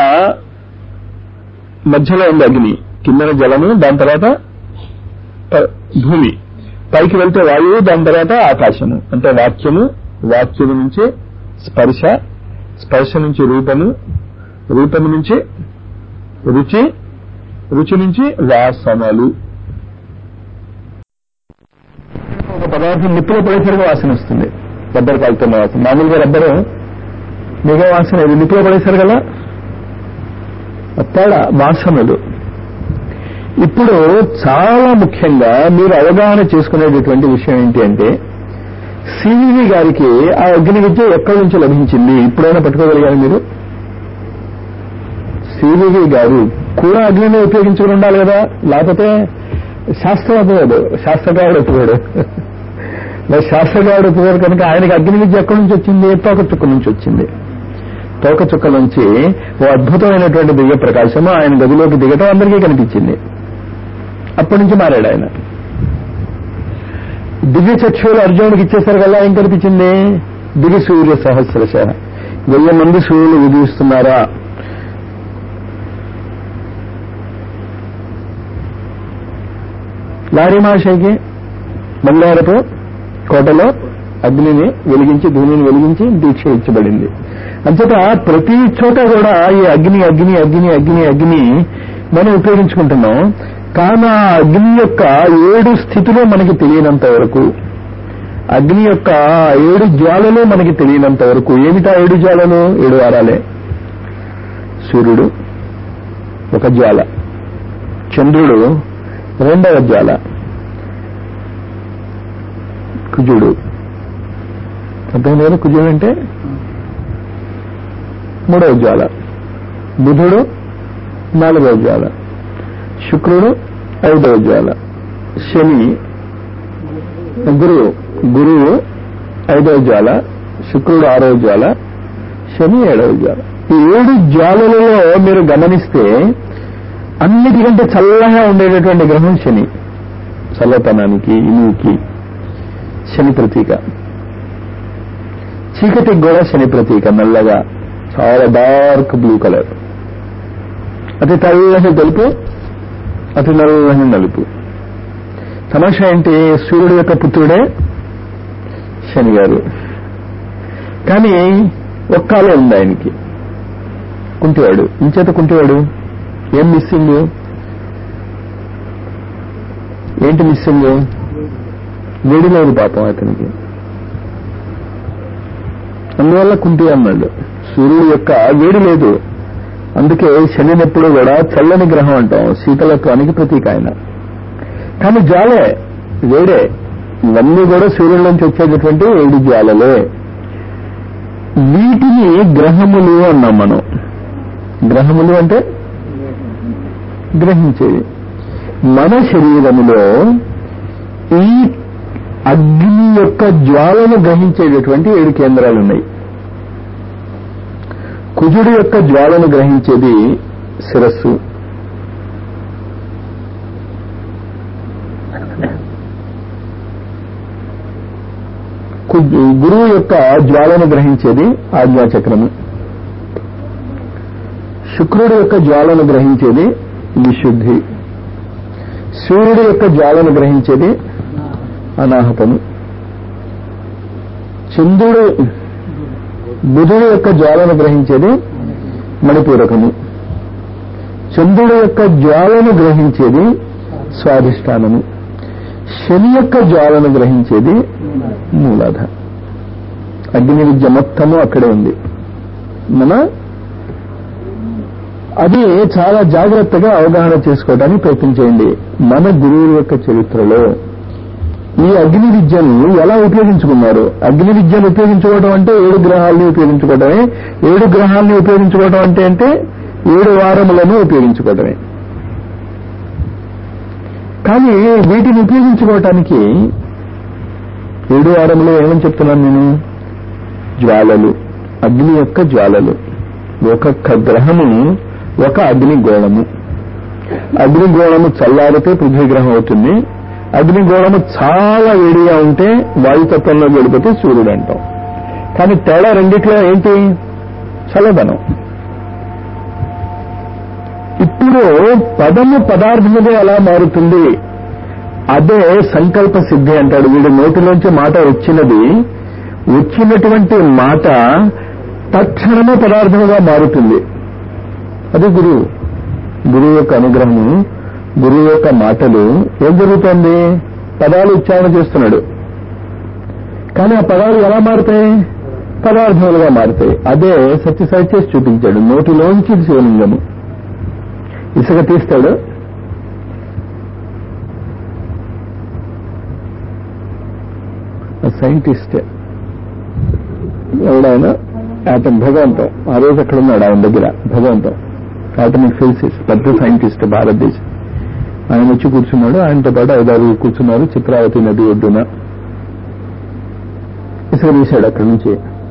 Speaker 1: మధ్యలో ఉంది అగ్ని కిందన జలము దాని తర్వాత ప- భూమి పైకి వెళ్తే వాయువు దాని తర్వాత ఆకాశము అంటే వాక్యము వాక్యము నుంచి స్పర్శ స్పర్శ నుంచి రూపము రూపము నుంచి రుచి రుచి నుంచి వాసనలు ఒక పదార్థం నిప్పులో పడేసరికి వాసన వస్తుంది రబ్బర్ కాలుతున్న వాసన మామూలుగా రబ్బరు మిగ వాసన ఇది నిప్పులో పడేసరి కదా తేడా వాసనలు ఇప్పుడు చాలా ముఖ్యంగా మీరు అవగాహన చేసుకునేటటువంటి విషయం ఏంటి అంటే సివివి గారికి ఆ అగ్ని విద్య ఎక్కడి నుంచి లభించింది ఇప్పుడైనా పట్టుకోగలిగారు మీరు సివివి గారు కూడా అగ్నిని ఉపయోగించుకుని ఉండాలి కదా లేకపోతే శాస్త్రం ఒప్పుకోడు శాస్త్రకారుడు ఒప్పుకోడు మరి శాస్త్రకారుడు ఒప్పుకోడు కనుక ఆయనకి అగ్ని విద్య ఎక్కడి నుంచి వచ్చింది తోక చుక్క నుంచి వచ్చింది తోక చుక్క నుంచి ఓ అద్భుతమైనటువంటి దివ్య ప్రకాశము ఆయన గదిలోకి దిగటం అందరికీ కనిపించింది అప్పటి నుంచి మారాడు ఆయన దివ్య చక్షువులు అర్జునుడికి ఇచ్చేసరి వల్ల ఏం కనిపించింది దిగి సూర్య సహస్రశ వెయ్యి మంది సూర్యులు ఉదయిస్తున్నారా లారీ మహాశయకి బంగారపు కోటలో అగ్నిని వెలిగించి భూమిని వెలిగించి దీక్ష ఇచ్చబడింది అంచేత ప్రతి చోట కూడా ఈ అగ్ని అగ్ని అగ్ని అగ్ని అగ్ని మనం ఉపయోగించుకుంటున్నాం కానీ ఆ అగ్ని యొక్క ఏడు స్థితిలో మనకి తెలియనంత వరకు అగ్ని యొక్క ఏడు జ్వాలలు మనకి తెలియనంత వరకు ఏమిటా ఏడు జ్వాలలు ఏడు వారాలే సూర్యుడు ఒక జ్వాల చంద్రుడు రెండవ జ్వాల కుజుడు అర్థం లేదు కుజుడు అంటే మూడవ జ్వాల బుధుడు నాలుగవ జ్వాల శుక్రుడు ఐదవ జ్వాల శని గురువు గురువు ఐదవ జ్వాల శుక్రుడు ఆరవ జ్వాల శని ఏడవ జ్వాల ఈ ఏడు జ్వాలలలో మీరు గమనిస్తే అన్నిటికంటే చల్లగా ఉండేటటువంటి గ్రహం శని చల్లతనానికి ఇనువుకి శని ప్రతీక చీకటికి కూడా శని ప్రతీక నల్లగా చాలా డార్క్ బ్లూ కలర్ అతి తెల్లని తెలుపు అతి నల్లని నలుపు తమాషా ఏంటి సూర్యుడు యొక్క పుత్రుడే శని గారు కానీ ఒక్కాలే ఉంది ఆయనకి కుంటివాడు ఇంచేత కుంటివాడు ఏం మిస్సింగ్ ఏంటి మిస్సింగ్ వేడి లేదు పాపం అతనికి అందువల్ల కుంటి అన్నాడు సూర్యుడు యొక్క వేడి లేదు అందుకే శనినెప్పుడు కూడా చల్లని గ్రహం అంటాం శీతలత్వానికి ప్రతీక ఆయన కానీ జ్వాలే వేడే ఇవన్నీ కూడా సూర్యుడి నుంచి వచ్చేటటువంటి ఏడు జ్వాలలే వీటిని గ్రహములు అన్నాం మనం గ్రహములు అంటే గ్రహించేవి మన శరీరములో ఈ అగ్ని యొక్క జ్వాలను గ్రహించేటటువంటి ఏడు కేంద్రాలు ఉన్నాయి కుజుడు యొక్క జ్వాలను గ్రహించేది శిరస్సు గురువు యొక్క జ్వాలను గ్రహించేది ఆజ్ఞాచక్రము శుక్రుడు యొక్క జ్వాలను గ్రహించేది విశుద్ధి సూర్యుడు యొక్క జ్వాలను గ్రహించేది అనాహతము చంద్రుడు బుధుడు యొక్క జ్వాలను గ్రహించేది మణిపూరకము చంద్రుడు యొక్క జ్వాలను గ్రహించేది స్వాధిష్టానము శని యొక్క జ్వాలను గ్రహించేది మూలాధ అగ్ని విద్య మొత్తము అక్కడే ఉంది మన అది చాలా జాగ్రత్తగా అవగాహన చేసుకోవడానికి ప్రయత్నించేయండి మన గురువుల యొక్క చరిత్రలో ఈ అగ్ని విద్యను ఎలా ఉపయోగించుకున్నారు అగ్ని విద్యను ఉపయోగించుకోవడం అంటే ఏడు గ్రహాలని ఉపయోగించుకోవడమే ఏడు గ్రహాలని ఉపయోగించుకోవడం అంటే అంటే ఏడు వారములను ఉపయోగించుకోవడమే కానీ వీటిని ఉపయోగించుకోవటానికి ఏడు వారములు ఏమని చెప్తున్నాను నేను జ్వాలలు అగ్ని యొక్క జ్వాలలు ఒక్కొక్క గ్రహము ఒక అగ్నిగోళము అగ్నిగోళము చల్లారితే పృథ్వీగ్రహం అవుతుంది అగ్నిగోళము చాలా వేడిగా ఉంటే వాయుతత్వంలో గడిపితే సూర్యుడు అంటాం కానీ తేడా రెండిట్లో ఏంటి చల్లదనం ఇప్పుడు పదము పదార్థముగా ఎలా మారుతుంది అదే సంకల్ప సిద్ధి అంటాడు వీడి నోటిలోంచి మాట వచ్చినది వచ్చినటువంటి మాట తక్షణమే పదార్థముగా మారుతుంది అది గురువు గురువు యొక్క అనుగ్రహము గురువు యొక్క మాటలు ఏం జరుగుతోంది పదాలు ఉచ్చారణ చేస్తున్నాడు కానీ ఆ పదాలు ఎలా మారుతాయి పదార్థములుగా మారుతాయి అదే సత్యసాయి చేసి చూపించాడు నోటిలోంచి శివలింగము ఇసుక తీస్తాడు సైంటిస్ట్ ఎవడైనా అతను భగవంతం ఆ రోజు అక్కడ ఉన్నాడు ఆయన దగ్గర భగవంతం ఆటమిక్ ఫిజిసిస్ట్ పెద్ద సైంటిస్ట్ భారతదేశం ఆయన వచ్చి కూర్చున్నాడు ఆయనతో పాటు ఐదారు కూర్చున్నారు చిత్రావతి నది ఒడ్డున ఇసుక తీశాడు అక్కడి నుంచి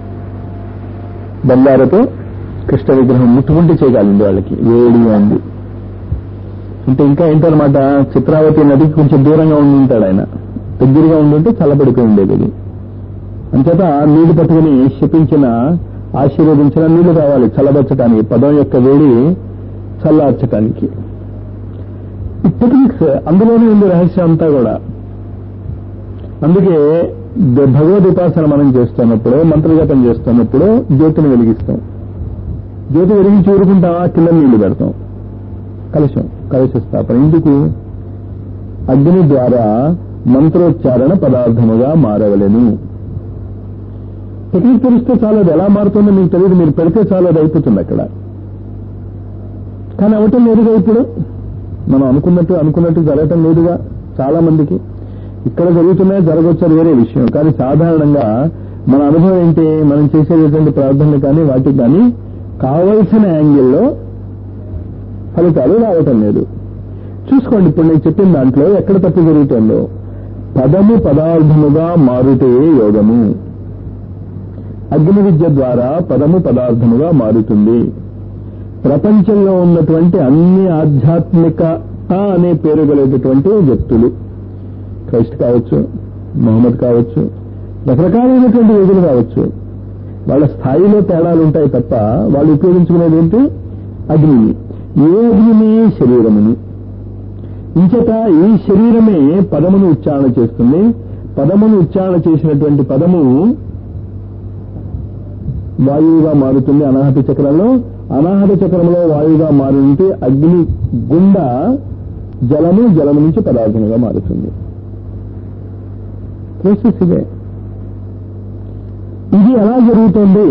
Speaker 1: బంగారతో కృష్ణ విగ్రహం ముట్టుకుంటే చేయగలిగింది వాళ్ళకి వేడిగా ఉంది అంటే ఇంకా ఏంటనమాట చిత్రావతి నదికి కొంచెం దూరంగా ఉండి ఉంటాడు ఆయన దగ్గరగా ఉండుంటే చల్లబడిపోయి ఉండేది అది అంచేత నీళ్లు పట్టుకుని శపించిన ఆశీర్వదించిన నీళ్లు కావాలి చల్లబరచడానికి పదం యొక్క వేడి చల్లార్చడానికి ఈ టెక్నిక్స్ అందులోనే ఉంది రహస్యం అంతా కూడా అందుకే భగవద్ ఉపాసన మనం చేస్తున్నప్పుడు మంత్రజపం చేస్తున్నప్పుడు జ్యోతిని వెలిగిస్తాం జ్యోతి వెలిగించి ఊరుకుంటామా కింద నీళ్లు పెడతాం కలశం కలశ స్థాపన ఎందుకు అగ్ని ద్వారా మంత్రోచ్చారణ పదార్థముగా మారవలెను టెక్నిక్ తెలిస్తే చాలు అది ఎలా మారుతుందో మీకు తెలియదు మీరు పెడితే చాలు అది అయిపోతుంది అక్కడ కానీ అవటం లేదుగా ఇప్పుడు మనం అనుకున్నట్టు అనుకున్నట్టు జరగటం లేదుగా చాలా మందికి ఇక్కడ జరుగుతున్నాయి జరగవచ్చు అది వేరే విషయం కానీ సాధారణంగా మన అనుభవం ఏంటి మనం చేసేటటువంటి ప్రార్థనలు కానీ వాటికి కానీ కావలసిన యాంగిల్లో ఫలితాలు రావటం లేదు చూసుకోండి ఇప్పుడు నేను చెప్పిన దాంట్లో ఎక్కడ తప్పు జరుగుతుందో పదము పదార్థముగా మారుతే యోగము అగ్ని విద్య ద్వారా పదము పదార్థముగా మారుతుంది ప్రపంచంలో ఉన్నటువంటి అన్ని ఆధ్యాత్మికత అనే పేరు కలిగేటటువంటి వ్యక్తులు క్రైస్ట్ కావచ్చు మొహమ్మద్ కావచ్చు రకరకాలైనటువంటి యోగులు కావచ్చు వాళ్ళ స్థాయిలో తేడాలు ఉంటాయి తప్ప వాళ్ళు ఉపయోగించుకునేది ఏంటి అగ్నిని ఏ అగ్నిని శరీరముని ఇంచేత ఈ శరీరమే పదమును ఉచ్చారణ చేస్తుంది పదమును ఉచ్చారణ చేసినటువంటి పదము వాయువుగా మారుతుంది అనాహత చక్రంలో అనాహత చక్రంలో వాయువుగా మారుంటే అగ్ని గుండా జలము జలము నుంచి పదార్థముగా మారుతుంది ప్రాసెస్ ఇదే ఇది ఎలా జరుగుతుంది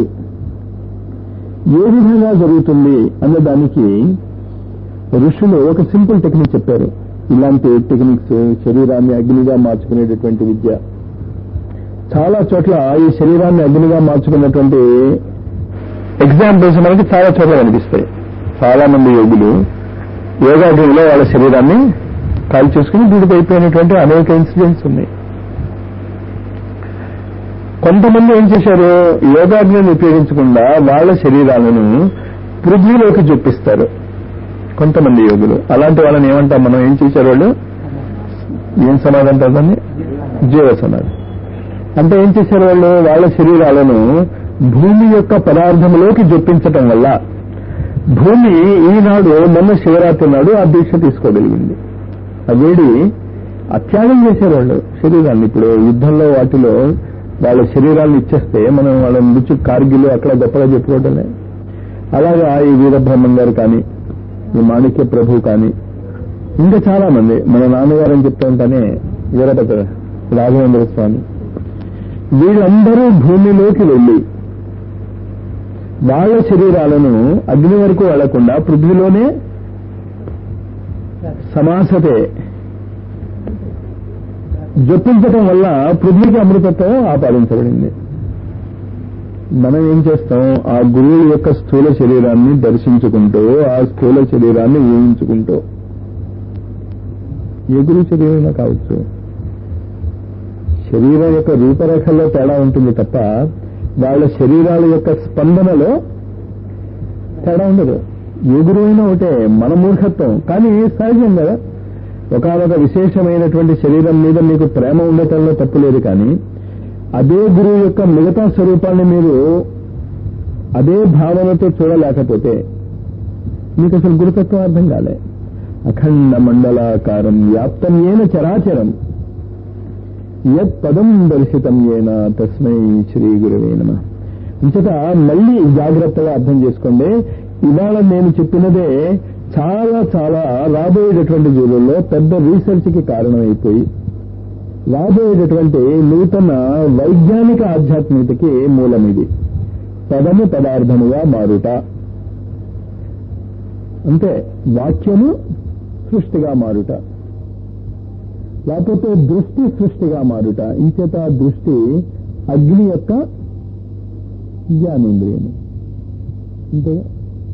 Speaker 1: ఏ విధంగా జరుగుతుంది అన్న దానికి ఋషులు ఒక సింపుల్ టెక్నిక్ చెప్పారు ఇలాంటి టెక్నిక్స్ శరీరాన్ని అగ్నిగా మార్చుకునేటటువంటి విద్య చాలా చోట్ల ఈ శరీరాన్ని అగ్నిగా మార్చుకున్నటువంటి ఎగ్జాంపుల్స్ మనకి చాలా చోట్ల కనిపిస్తాయి చాలా మంది యోగులు యోగాగ్నిలో వాళ్ళ శరీరాన్ని కాల్ చేసుకుని బూడిదైపోయినటువంటి అనేక ఇన్సిడెంట్స్ ఉన్నాయి కొంతమంది ఏం చేశారు యోగాగ్నిని ఉపయోగించకుండా వాళ్ళ శరీరాలను పృథ్వీలోకి చూపిస్తారు కొంతమంది యోగులు అలాంటి వాళ్ళని ఏమంటాం మనం ఏం చేశారు వాళ్ళు ఏం సమాధి అంటారు దాన్ని జీవ సమాధి అంటే ఏం చేశారు వాళ్ళు వాళ్ళ శరీరాలను భూమి యొక్క పదార్థంలోకి జొప్పించటం వల్ల భూమి ఈనాడు మొన్న శివరాత్రి నాడు ఆ దీక్ష తీసుకోగలిగింది ఆ వేడి అత్యాగం చేశారు వాళ్ళు శరీరాన్ని ఇప్పుడు యుద్ధంలో వాటిలో వాళ్ళ శరీరాలను ఇచ్చేస్తే మనం వాళ్ళ మృత్యు కార్గిలు అక్కడ గొప్పగా చెప్పుకోవటమే అలాగా ఈ వీరబ్రహ్మం గారు కానీ ఈ మాణిక్య ప్రభు కానీ ఇంకా చాలా మంది మన నాన్నగారు అని చెప్తూ ఉంటానే వీరభద్ర రాఘవేంద్ర స్వామి వీళ్ళందరూ భూమిలోకి వెళ్ళి వాళ్ళ శరీరాలను అగ్ని వరకు వెళ్లకుండా పృథ్వీలోనే సమాసతే జొప్పించటం వల్ల పృథ్వీకి అమృతత్వం ఆపాదించబడింది మనం ఏం చేస్తాం ఆ గురువుల యొక్క స్థూల శరీరాన్ని దర్శించుకుంటూ ఆ స్థూల శరీరాన్ని ఊహించుకుంటూ ఏ గురువు శరీరంలో కావచ్చు శరీరం యొక్క రూపరేఖల్లో తేడా ఉంటుంది తప్ప వాళ్ళ శరీరాల యొక్క స్పందనలో తేడా ఉండదు ఏ గురువైనా ఒకటే మన మూర్ఖత్వం కానీ సహజం కదా ఒకనొక విశేషమైనటువంటి శరీరం మీద మీకు ప్రేమ ఉండటంలో తప్పు లేదు కానీ అదే గురువు యొక్క మిగతా స్వరూపాన్ని మీరు అదే భావనతో చూడలేకపోతే మీకు అసలు గురుతత్వం అర్థం కాలే అఖండ మండలాకారం వ్యాప్తం ఏన చరాచరం యత్ పదం దర్శితం ఏన తస్మై శ్రీ గురువే నమ ఇంచట మళ్ళీ జాగ్రత్తగా అర్థం చేసుకోండి ఇవాళ నేను చెప్పినదే చాలా చాలా రాబోయేటటువంటి జూలుల్లో పెద్ద రీసెర్చ్ కి కారణమైపోయి రాబోయేటటువంటి నూతన వైజ్ఞానిక ఆధ్యాత్మికతకి మూలం ఇది పదము పదార్థముగా మారుట అంటే వాక్యము సృష్టిగా మారుట లేకపోతే దృష్టి సృష్టిగా మారుట ఇంచేత దృష్టి అగ్ని యొక్క జ్ఞానేంద్రియము అంతేగా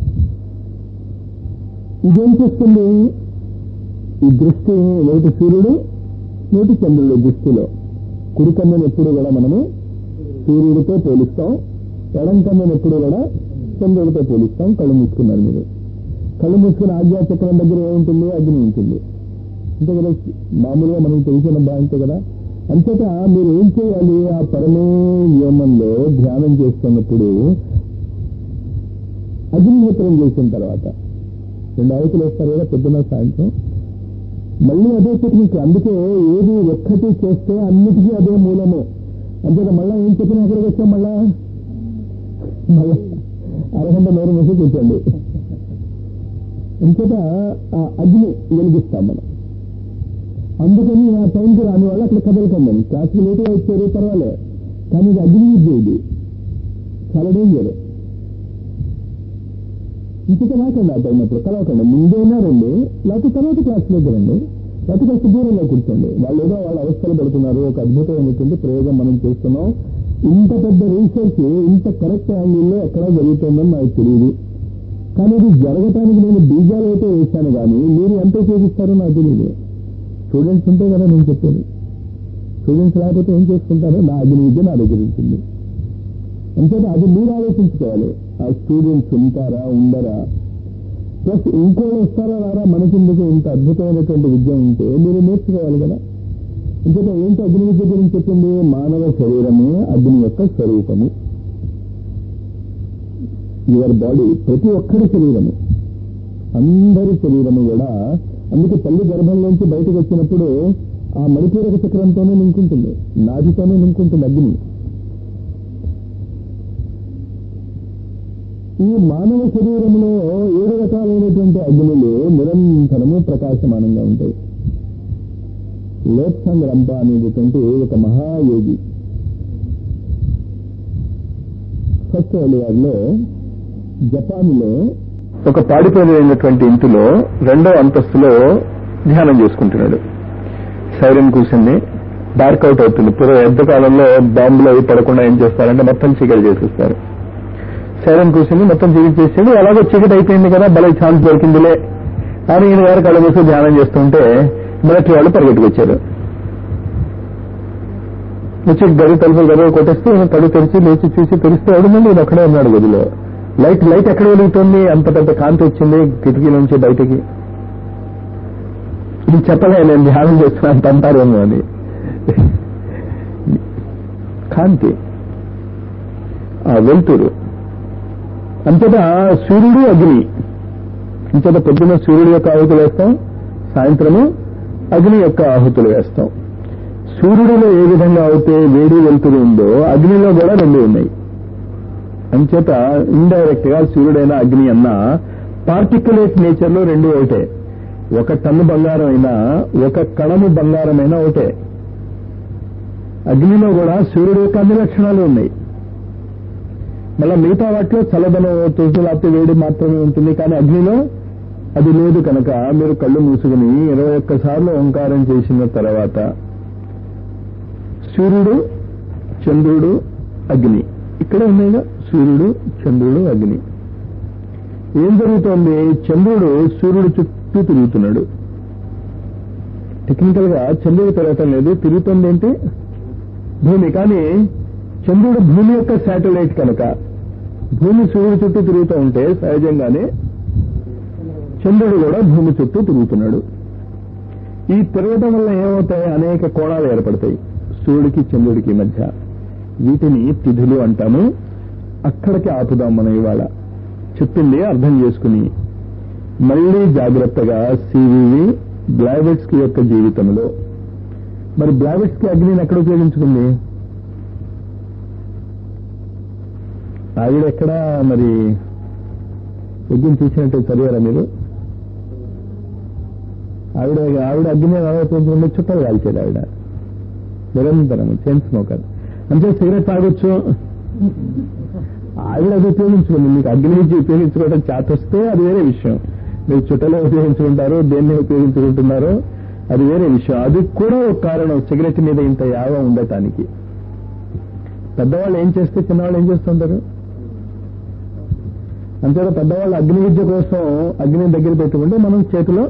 Speaker 1: ఇదేం చేస్తుంది ఈ దృష్టి నేటి సూర్యుడు నేటి చంద్రుడు దృష్టిలో కుడి కన్నును ఎప్పుడు కూడా మనము సూర్యుడితో పోలిస్తాం ఎడం కన్నును ఎప్పుడు కూడా చంద్రుడితో పోలిస్తాం కళ్ళు మూసుకున్నారు మీరు కళ్ళు మూసుకుని ఆజ్ఞాచక్రం దగ్గర ఏముంటుంది అగ్ని ఉంటుంది అంతే కదా మామూలుగా మనకు తెలిసిన బాగుంటే కదా అంతటా మీరు ఏం చేయాలి ఆ పరమే వ్యోమంలో ధ్యానం చేస్తున్నప్పుడు అగ్నిహోత్రం చేసిన తర్వాత రెండు ఆవుతులు వేస్తారు కదా పొద్దున్న సాయంత్రం మళ్ళీ అదే టెక్నిక్ అందుకే ఏది ఒక్కటి చేస్తే అన్నిటికీ అదే మూలము అంతేగా మళ్ళా ఏం చెప్పినా ఎక్కడికి వచ్చాం మళ్ళా మళ్ళా అరగంట నోరు మూసి కూర్చోండి ఇంకట ఆ అగ్ని వెలిగిస్తాం మనం అందుకని ఆ టైంకి రాని వాళ్ళు అక్కడ కదలకండి క్లాస్కి లేటుగా వచ్చారు పర్వాలే కానీ ఇది అగ్ని విద్య ఇది చాలా డేంజర్ ఇంటికి రాకండి ఆ టైం అప్పుడు కలవకండి ముందేనా రండి లేకపోతే తర్వాత క్లాస్లోకి రండి లేకపోతే కాస్త దూరంలో కూర్చోండి వాళ్ళు ఏదో వాళ్ళ అవస్థలు పడుతున్నారు ఒక అద్భుతమైనటువంటి ప్రయోగం మనం చేస్తున్నాం ఇంత పెద్ద రీసెర్చ్ ఇంత కరెక్ట్ యాంగిల్లో ఎక్కడ జరుగుతుందని నాకు తెలియదు కానీ ఇది జరగటానికి నేను బీజాలు అయితే వేశాను కానీ మీరు ఎంత ఉపయోగిస్తారో నాకు తెలియదు స్టూడెంట్స్ ఉంటే కదా నేను చెప్పేది స్టూడెంట్స్ లేకపోతే ఏం చేసుకుంటారో నా అగ్ని విద్య నా దగ్గర ఉంటుంది అంతేత అది మీరు ఆలోచించుకోవాలి ఆ స్టూడెంట్స్ ఉంటారా ఉండరా ప్లస్ ఇంకోళ్ళు వస్తారా రారా మనకిందుకు ఇంత అద్భుతమైనటువంటి విద్య ఉంటే మీరు నేర్చుకోవాలి కదా ఇంకేత ఏంటి అగ్ని విద్య గురించి చెప్పింది మానవ శరీరమే అగ్ని యొక్క స్వరూపము యువర్ బాడీ ప్రతి ఒక్కరి శరీరము అందరి శరీరము కూడా అందుకే తల్లి గర్భంలోంచి బయటకు వచ్చినప్పుడు ఆ మణిపూరక చక్రంతోనే నింకుంటుంది నాదితోనే నింకుంటుంది అగ్ని ఈ మానవ శరీరంలో ఏడు రకాలైనటువంటి అగ్నులు నిరంతరము ప్రకాశమానంగా ఉంటాయి లోత్సంగ్ రంప అనేటటువంటి ఒక మహాయోగి ఫస్ట్ వరల్డ్ వార్ లో జపాన్ లో ఒక పాడిపోయినటువంటి ఇంటిలో రెండో అంతస్తులో ధ్యానం చేసుకుంటున్నాడు సైరన్ కూర్చుంది డార్క్ అవుట్ అవుతుంది పూర్వ యుద్ధ కాలంలో బాంబులు అవి పడకుండా ఏం చేస్తారంటే మొత్తం చీకటి చేసేస్తారు సైరన్ కూర్చుని మొత్తం చీకటి చేసేది అలాగే చీకటి అయిపోయింది కదా భలే ఛాన్స్ దొరికిందిలే అని ఈయన గారు కళ్ళ మూసి ధ్యానం చేస్తుంటే మిలిటరీ వాళ్ళు పరిగెట్టుకొచ్చారు వచ్చి గది తలుపులు గదిలో కొట్టేస్తే ఈయన కళ్ళు తెరిచి లేచి చూసి తెరిస్తే ఎవడుందండి ఈయన ఒక్కడే ఉన్నాడు గదిలో లైట్ లైట్ ఎక్కడ వెలుగుతుంది అంత పెద్ద కాంతి వచ్చింది కిటికీ నుంచి బయటకి ఇది చెప్పలే నేను ధ్యానం చేస్తున్నాను అంటారేమో అని కాంతి ఆ వెలుతురు అంతటా సూర్యుడు అగ్ని అంతటా పొద్దున సూర్యుడు యొక్క ఆహుతులు వేస్తాం సాయంత్రము అగ్ని యొక్క ఆహుతులు వేస్తాం సూర్యుడిలో ఏ విధంగా అయితే వేడి వెలుతురు ఉందో అగ్నిలో కూడా రెండు ఉన్నాయి అంచేత ఇండైరెక్ట్ గా సూర్యుడైన అగ్ని అన్న పార్టికులేట్ నేచర్ లో రెండు ఒకటే ఒక టన్ను బంగారం అయినా ఒక కణము బంగారం అయినా ఒకటే అగ్నిలో కూడా సూర్యుడు యొక్క అన్ని లక్షణాలు ఉన్నాయి మళ్ళీ మిగతా వాటిలో చల్లదనం తులసి లేకపోతే వేడి మాత్రమే ఉంటుంది కానీ అగ్నిలో అది లేదు కనుక మీరు కళ్ళు మూసుకుని ఇరవై ఒక్క సార్లు ఓంకారం చేసిన తర్వాత సూర్యుడు చంద్రుడు అగ్ని ఇక్కడ ఉన్నాయిగా సూర్యుడు చంద్రుడు అగ్ని ఏం జరుగుతోంది చంద్రుడు సూర్యుడు చుట్టూ తిరుగుతున్నాడు టెక్నికల్ గా చంద్రుడు తిరగటం లేదు తిరుగుతుంది ఏంటి భూమి కానీ చంద్రుడు భూమి యొక్క శాటిలైట్ కనుక భూమి సూర్యుడు చుట్టూ తిరుగుతూ ఉంటే సహజంగానే చంద్రుడు కూడా భూమి చుట్టూ తిరుగుతున్నాడు ఈ తిరగటం వల్ల ఏమవుతాయి అనేక కోణాలు ఏర్పడతాయి సూర్యుడికి చంద్రుడికి మధ్య వీటిని తిథులు అంటాము అక్కడికి ఆపుదాం మనం ఇవాళ చెప్పింది అర్థం చేసుకుని మళ్ళీ జాగ్రత్తగా సివివి బ్లావెట్స్ యొక్క జీవితంలో మరి బ్లావెట్స్ కి అగ్నిని ఎక్కడ ఉపయోగించుకుంది ఆవిడ ఎక్కడ మరి యజ్ఞం చూసినట్టు చదివారా మీరు ఆవిడ ఆవిడ అగ్ని ఉపయోగించుకుంటే చుట్టాలు కాల్చేది ఆవిడ నిరంతరం చైన్ స్మోకర్ అంటే సిగరెట్ తాగొచ్చు ఆవిడ అది ఉపయోగించుకుంది మీకు అగ్ని నుంచి ఉపయోగించుకోవడం చేతొస్తే అది వేరే విషయం మీరు చుట్టలో ఉపయోగించుకుంటారో దేన్ని ఉపయోగించుకుంటున్నారో అది వేరే విషయం అది కూడా ఒక కారణం సిగరెట్ మీద ఇంత యావ ఉండటానికి పెద్దవాళ్ళు ఏం చేస్తే చిన్నవాళ్ళు ఏం చేస్తుంటారు అంతేగా పెద్దవాళ్ళు అగ్ని విద్య కోసం అగ్ని దగ్గర పెట్టుకుంటే మనం చేతిలో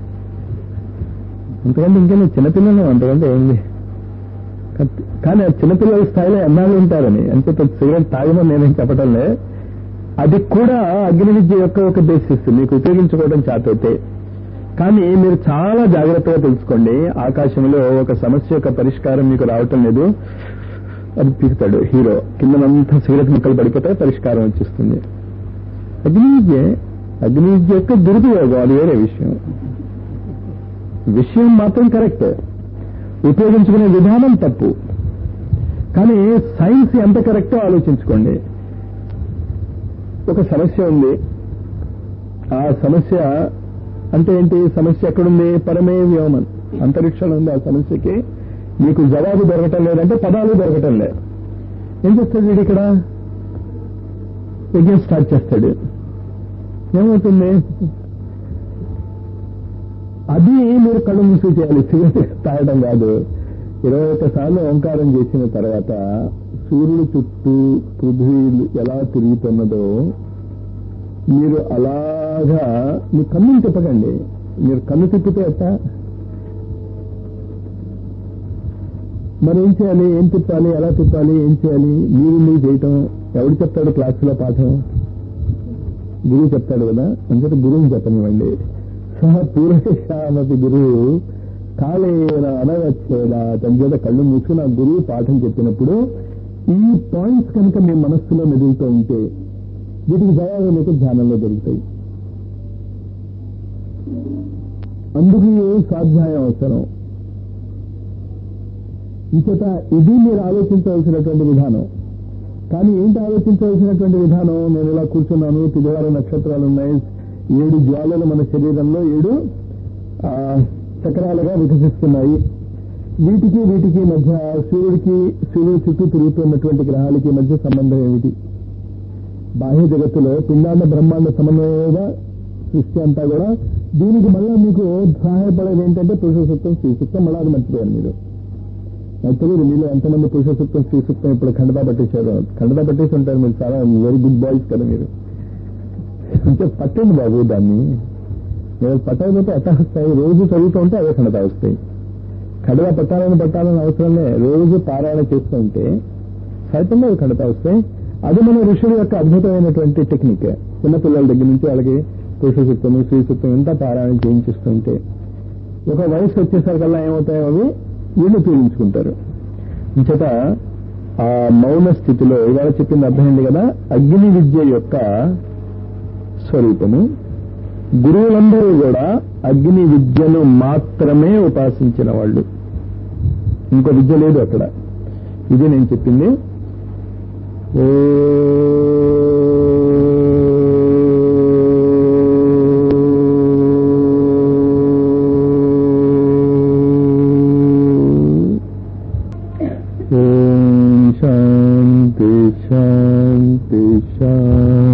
Speaker 1: అంతకంటే ఇంకేమో చిన్నపిల్లలు అంతకంటే ఏంది కానీ ఆ చిన్నపిల్లల స్థాయిలో ఎన్నాళ్ళు ఉంటారని అంటే సిగరెట్ తాగమని నేనేం చెప్పటంలే అది కూడా అగ్ని విద్య యొక్క ఒక బేసిస్ మీకు ఉపయోగించుకోవడం చేతైతే కానీ మీరు చాలా జాగ్రత్తగా తెలుసుకోండి ఆకాశంలో ఒక సమస్య యొక్క పరిష్కారం మీకు రావటం లేదు అది పీకుతాడు హీరో కిందనంతా సిగరెట్ ముక్కలు పడిపోతాయి పరిష్కారం వచ్చేస్తుంది అగ్ని విద్య అగ్ని విద్య యొక్క దురుపయోగం అది వేరే విషయం విషయం మాత్రం కరెక్ట్ ఉపయోగించుకునే విధానం తప్పు కానీ సైన్స్ ఎంత కరెక్టో ఆలోచించుకోండి ఒక సమస్య ఉంది ఆ సమస్య అంటే ఏంటి సమస్య ఎక్కడుంది పరమే వ్యోమన్ అంతరిక్షంలో ఉంది ఆ సమస్యకి మీకు జవాబు దొరకటం లేదంటే పదాలు దొరకటం లేదు ఏం చేస్తాడు వీడు ఇక్కడ యజ్ఞం స్టార్ట్ చేస్తాడు ఏమవుతుంది అది మీరు కళ్ళు మూసి చేయాలి సిగరెట్ తాగడం కాదు ఇరవై ఒక్కసార్లు ఓంకారం చేసిన తర్వాత సూర్యుడు చుట్టూ పృథ్వీ ఎలా తిరుగుతున్నదో మీరు అలాగా మీ కన్నుని తిప్పకండి మీరు కన్ను తిప్పితే ఎట్ట మరి ఏం చేయాలి ఏం తిప్పాలి ఎలా తిప్పాలి ఏం చేయాలి మీరు మీరు చేయటం ఎవడు చెప్తాడు క్లాసులో పాఠం గురువు చెప్తాడు కదా అంతట గురువుని చెప్పనివ్వండి సహ పూర్వేశామతి గురువు కాళేన అనవచ్చేదా తన కళ్ళు మూసుకుని ఆ గురువు పాఠం చెప్పినప్పుడు ఈ పాయింట్స్ కనుక మీ మనస్సులో మెదులుతూ ఉంటే వీటికి జవాబు మీకు ధ్యానంలో దొరుకుతాయి అందుకు ఈ స్వాధ్యాయం అవసరం ఇంచేత ఇది మీరు ఆలోచించవలసినటువంటి విధానం కానీ ఏంటి ఆలోచించవలసినటువంటి విధానం నేను ఇలా కూర్చున్నాను తిదివార నక్షత్రాలు ఉన్నాయి ఏడు జ్వాలలు మన శరీరంలో ఏడు ఆ, చక్రాలుగా వికసిస్తున్నాయి వీటికి వీటికి మధ్య సూర్యుడికి సూర్యుడు చుట్టూ తిరుగుతున్నటువంటి గ్రహాలకి మధ్య సంబంధం ఏమిటి బాహ్య జగత్తులో పిండాండ బ్రహ్మాండ సమన్వయంగా సృష్టి అంతా కూడా దీనికి మళ్ళా మీకు సహాయపడేది ఏంటంటే పురుష సూక్తం శ్రీ సూక్తం మళ్ళీ అది మర్చిపోయారు మీరు నాకు తెలియదు మీలో ఎంతమంది పురుష సూక్తం శ్రీ సూక్తం ఇప్పుడు ఖండతా పట్టేశారు ఖండతా పట్టేసి ఉంటారు మీరు చాలా వెరీ గుడ్ బాయ్స్ కదా మీరు అంటే పట్టండి బాబు దాన్ని మీరు పట్టకపోతే ఎట్లా వస్తాయి రోజు చదువుతూ ఉంటే అవే ఖండతా వస్తాయి ఖండతా పట్టాలని పట్టాలని అవసరమే రోజు పారాయణ చేస్తూ ఉంటే సైతంగా అవి ఖండతా వస్తాయి అది మన ఋషుల యొక్క అద్భుతమైనటువంటి టెక్నిక్ చిన్నపిల్లల దగ్గర నుంచి వాళ్ళకి పురుష సూక్తము శ్రీ సూక్తం ఎంత పారాయణ చేయించిస్తుంటే ఒక వయసు వచ్చేసరికల్లా ఏమవుతాయో అవి వీళ్ళు పీలించుకుంటారు ఇంచేత ఆ మౌన స్థితిలో ఇవాళ చెప్పింది అర్థమైంది కదా అగ్ని విద్య యొక్క స్వరూపము గురువులందరూ కూడా అగ్ని విద్యను మాత్రమే ఉపాసించిన వాళ్ళు ఇంకో విద్య లేదు అక్కడ ఇది నేను చెప్పింది ఓం శాంతి శాంతి శాంతి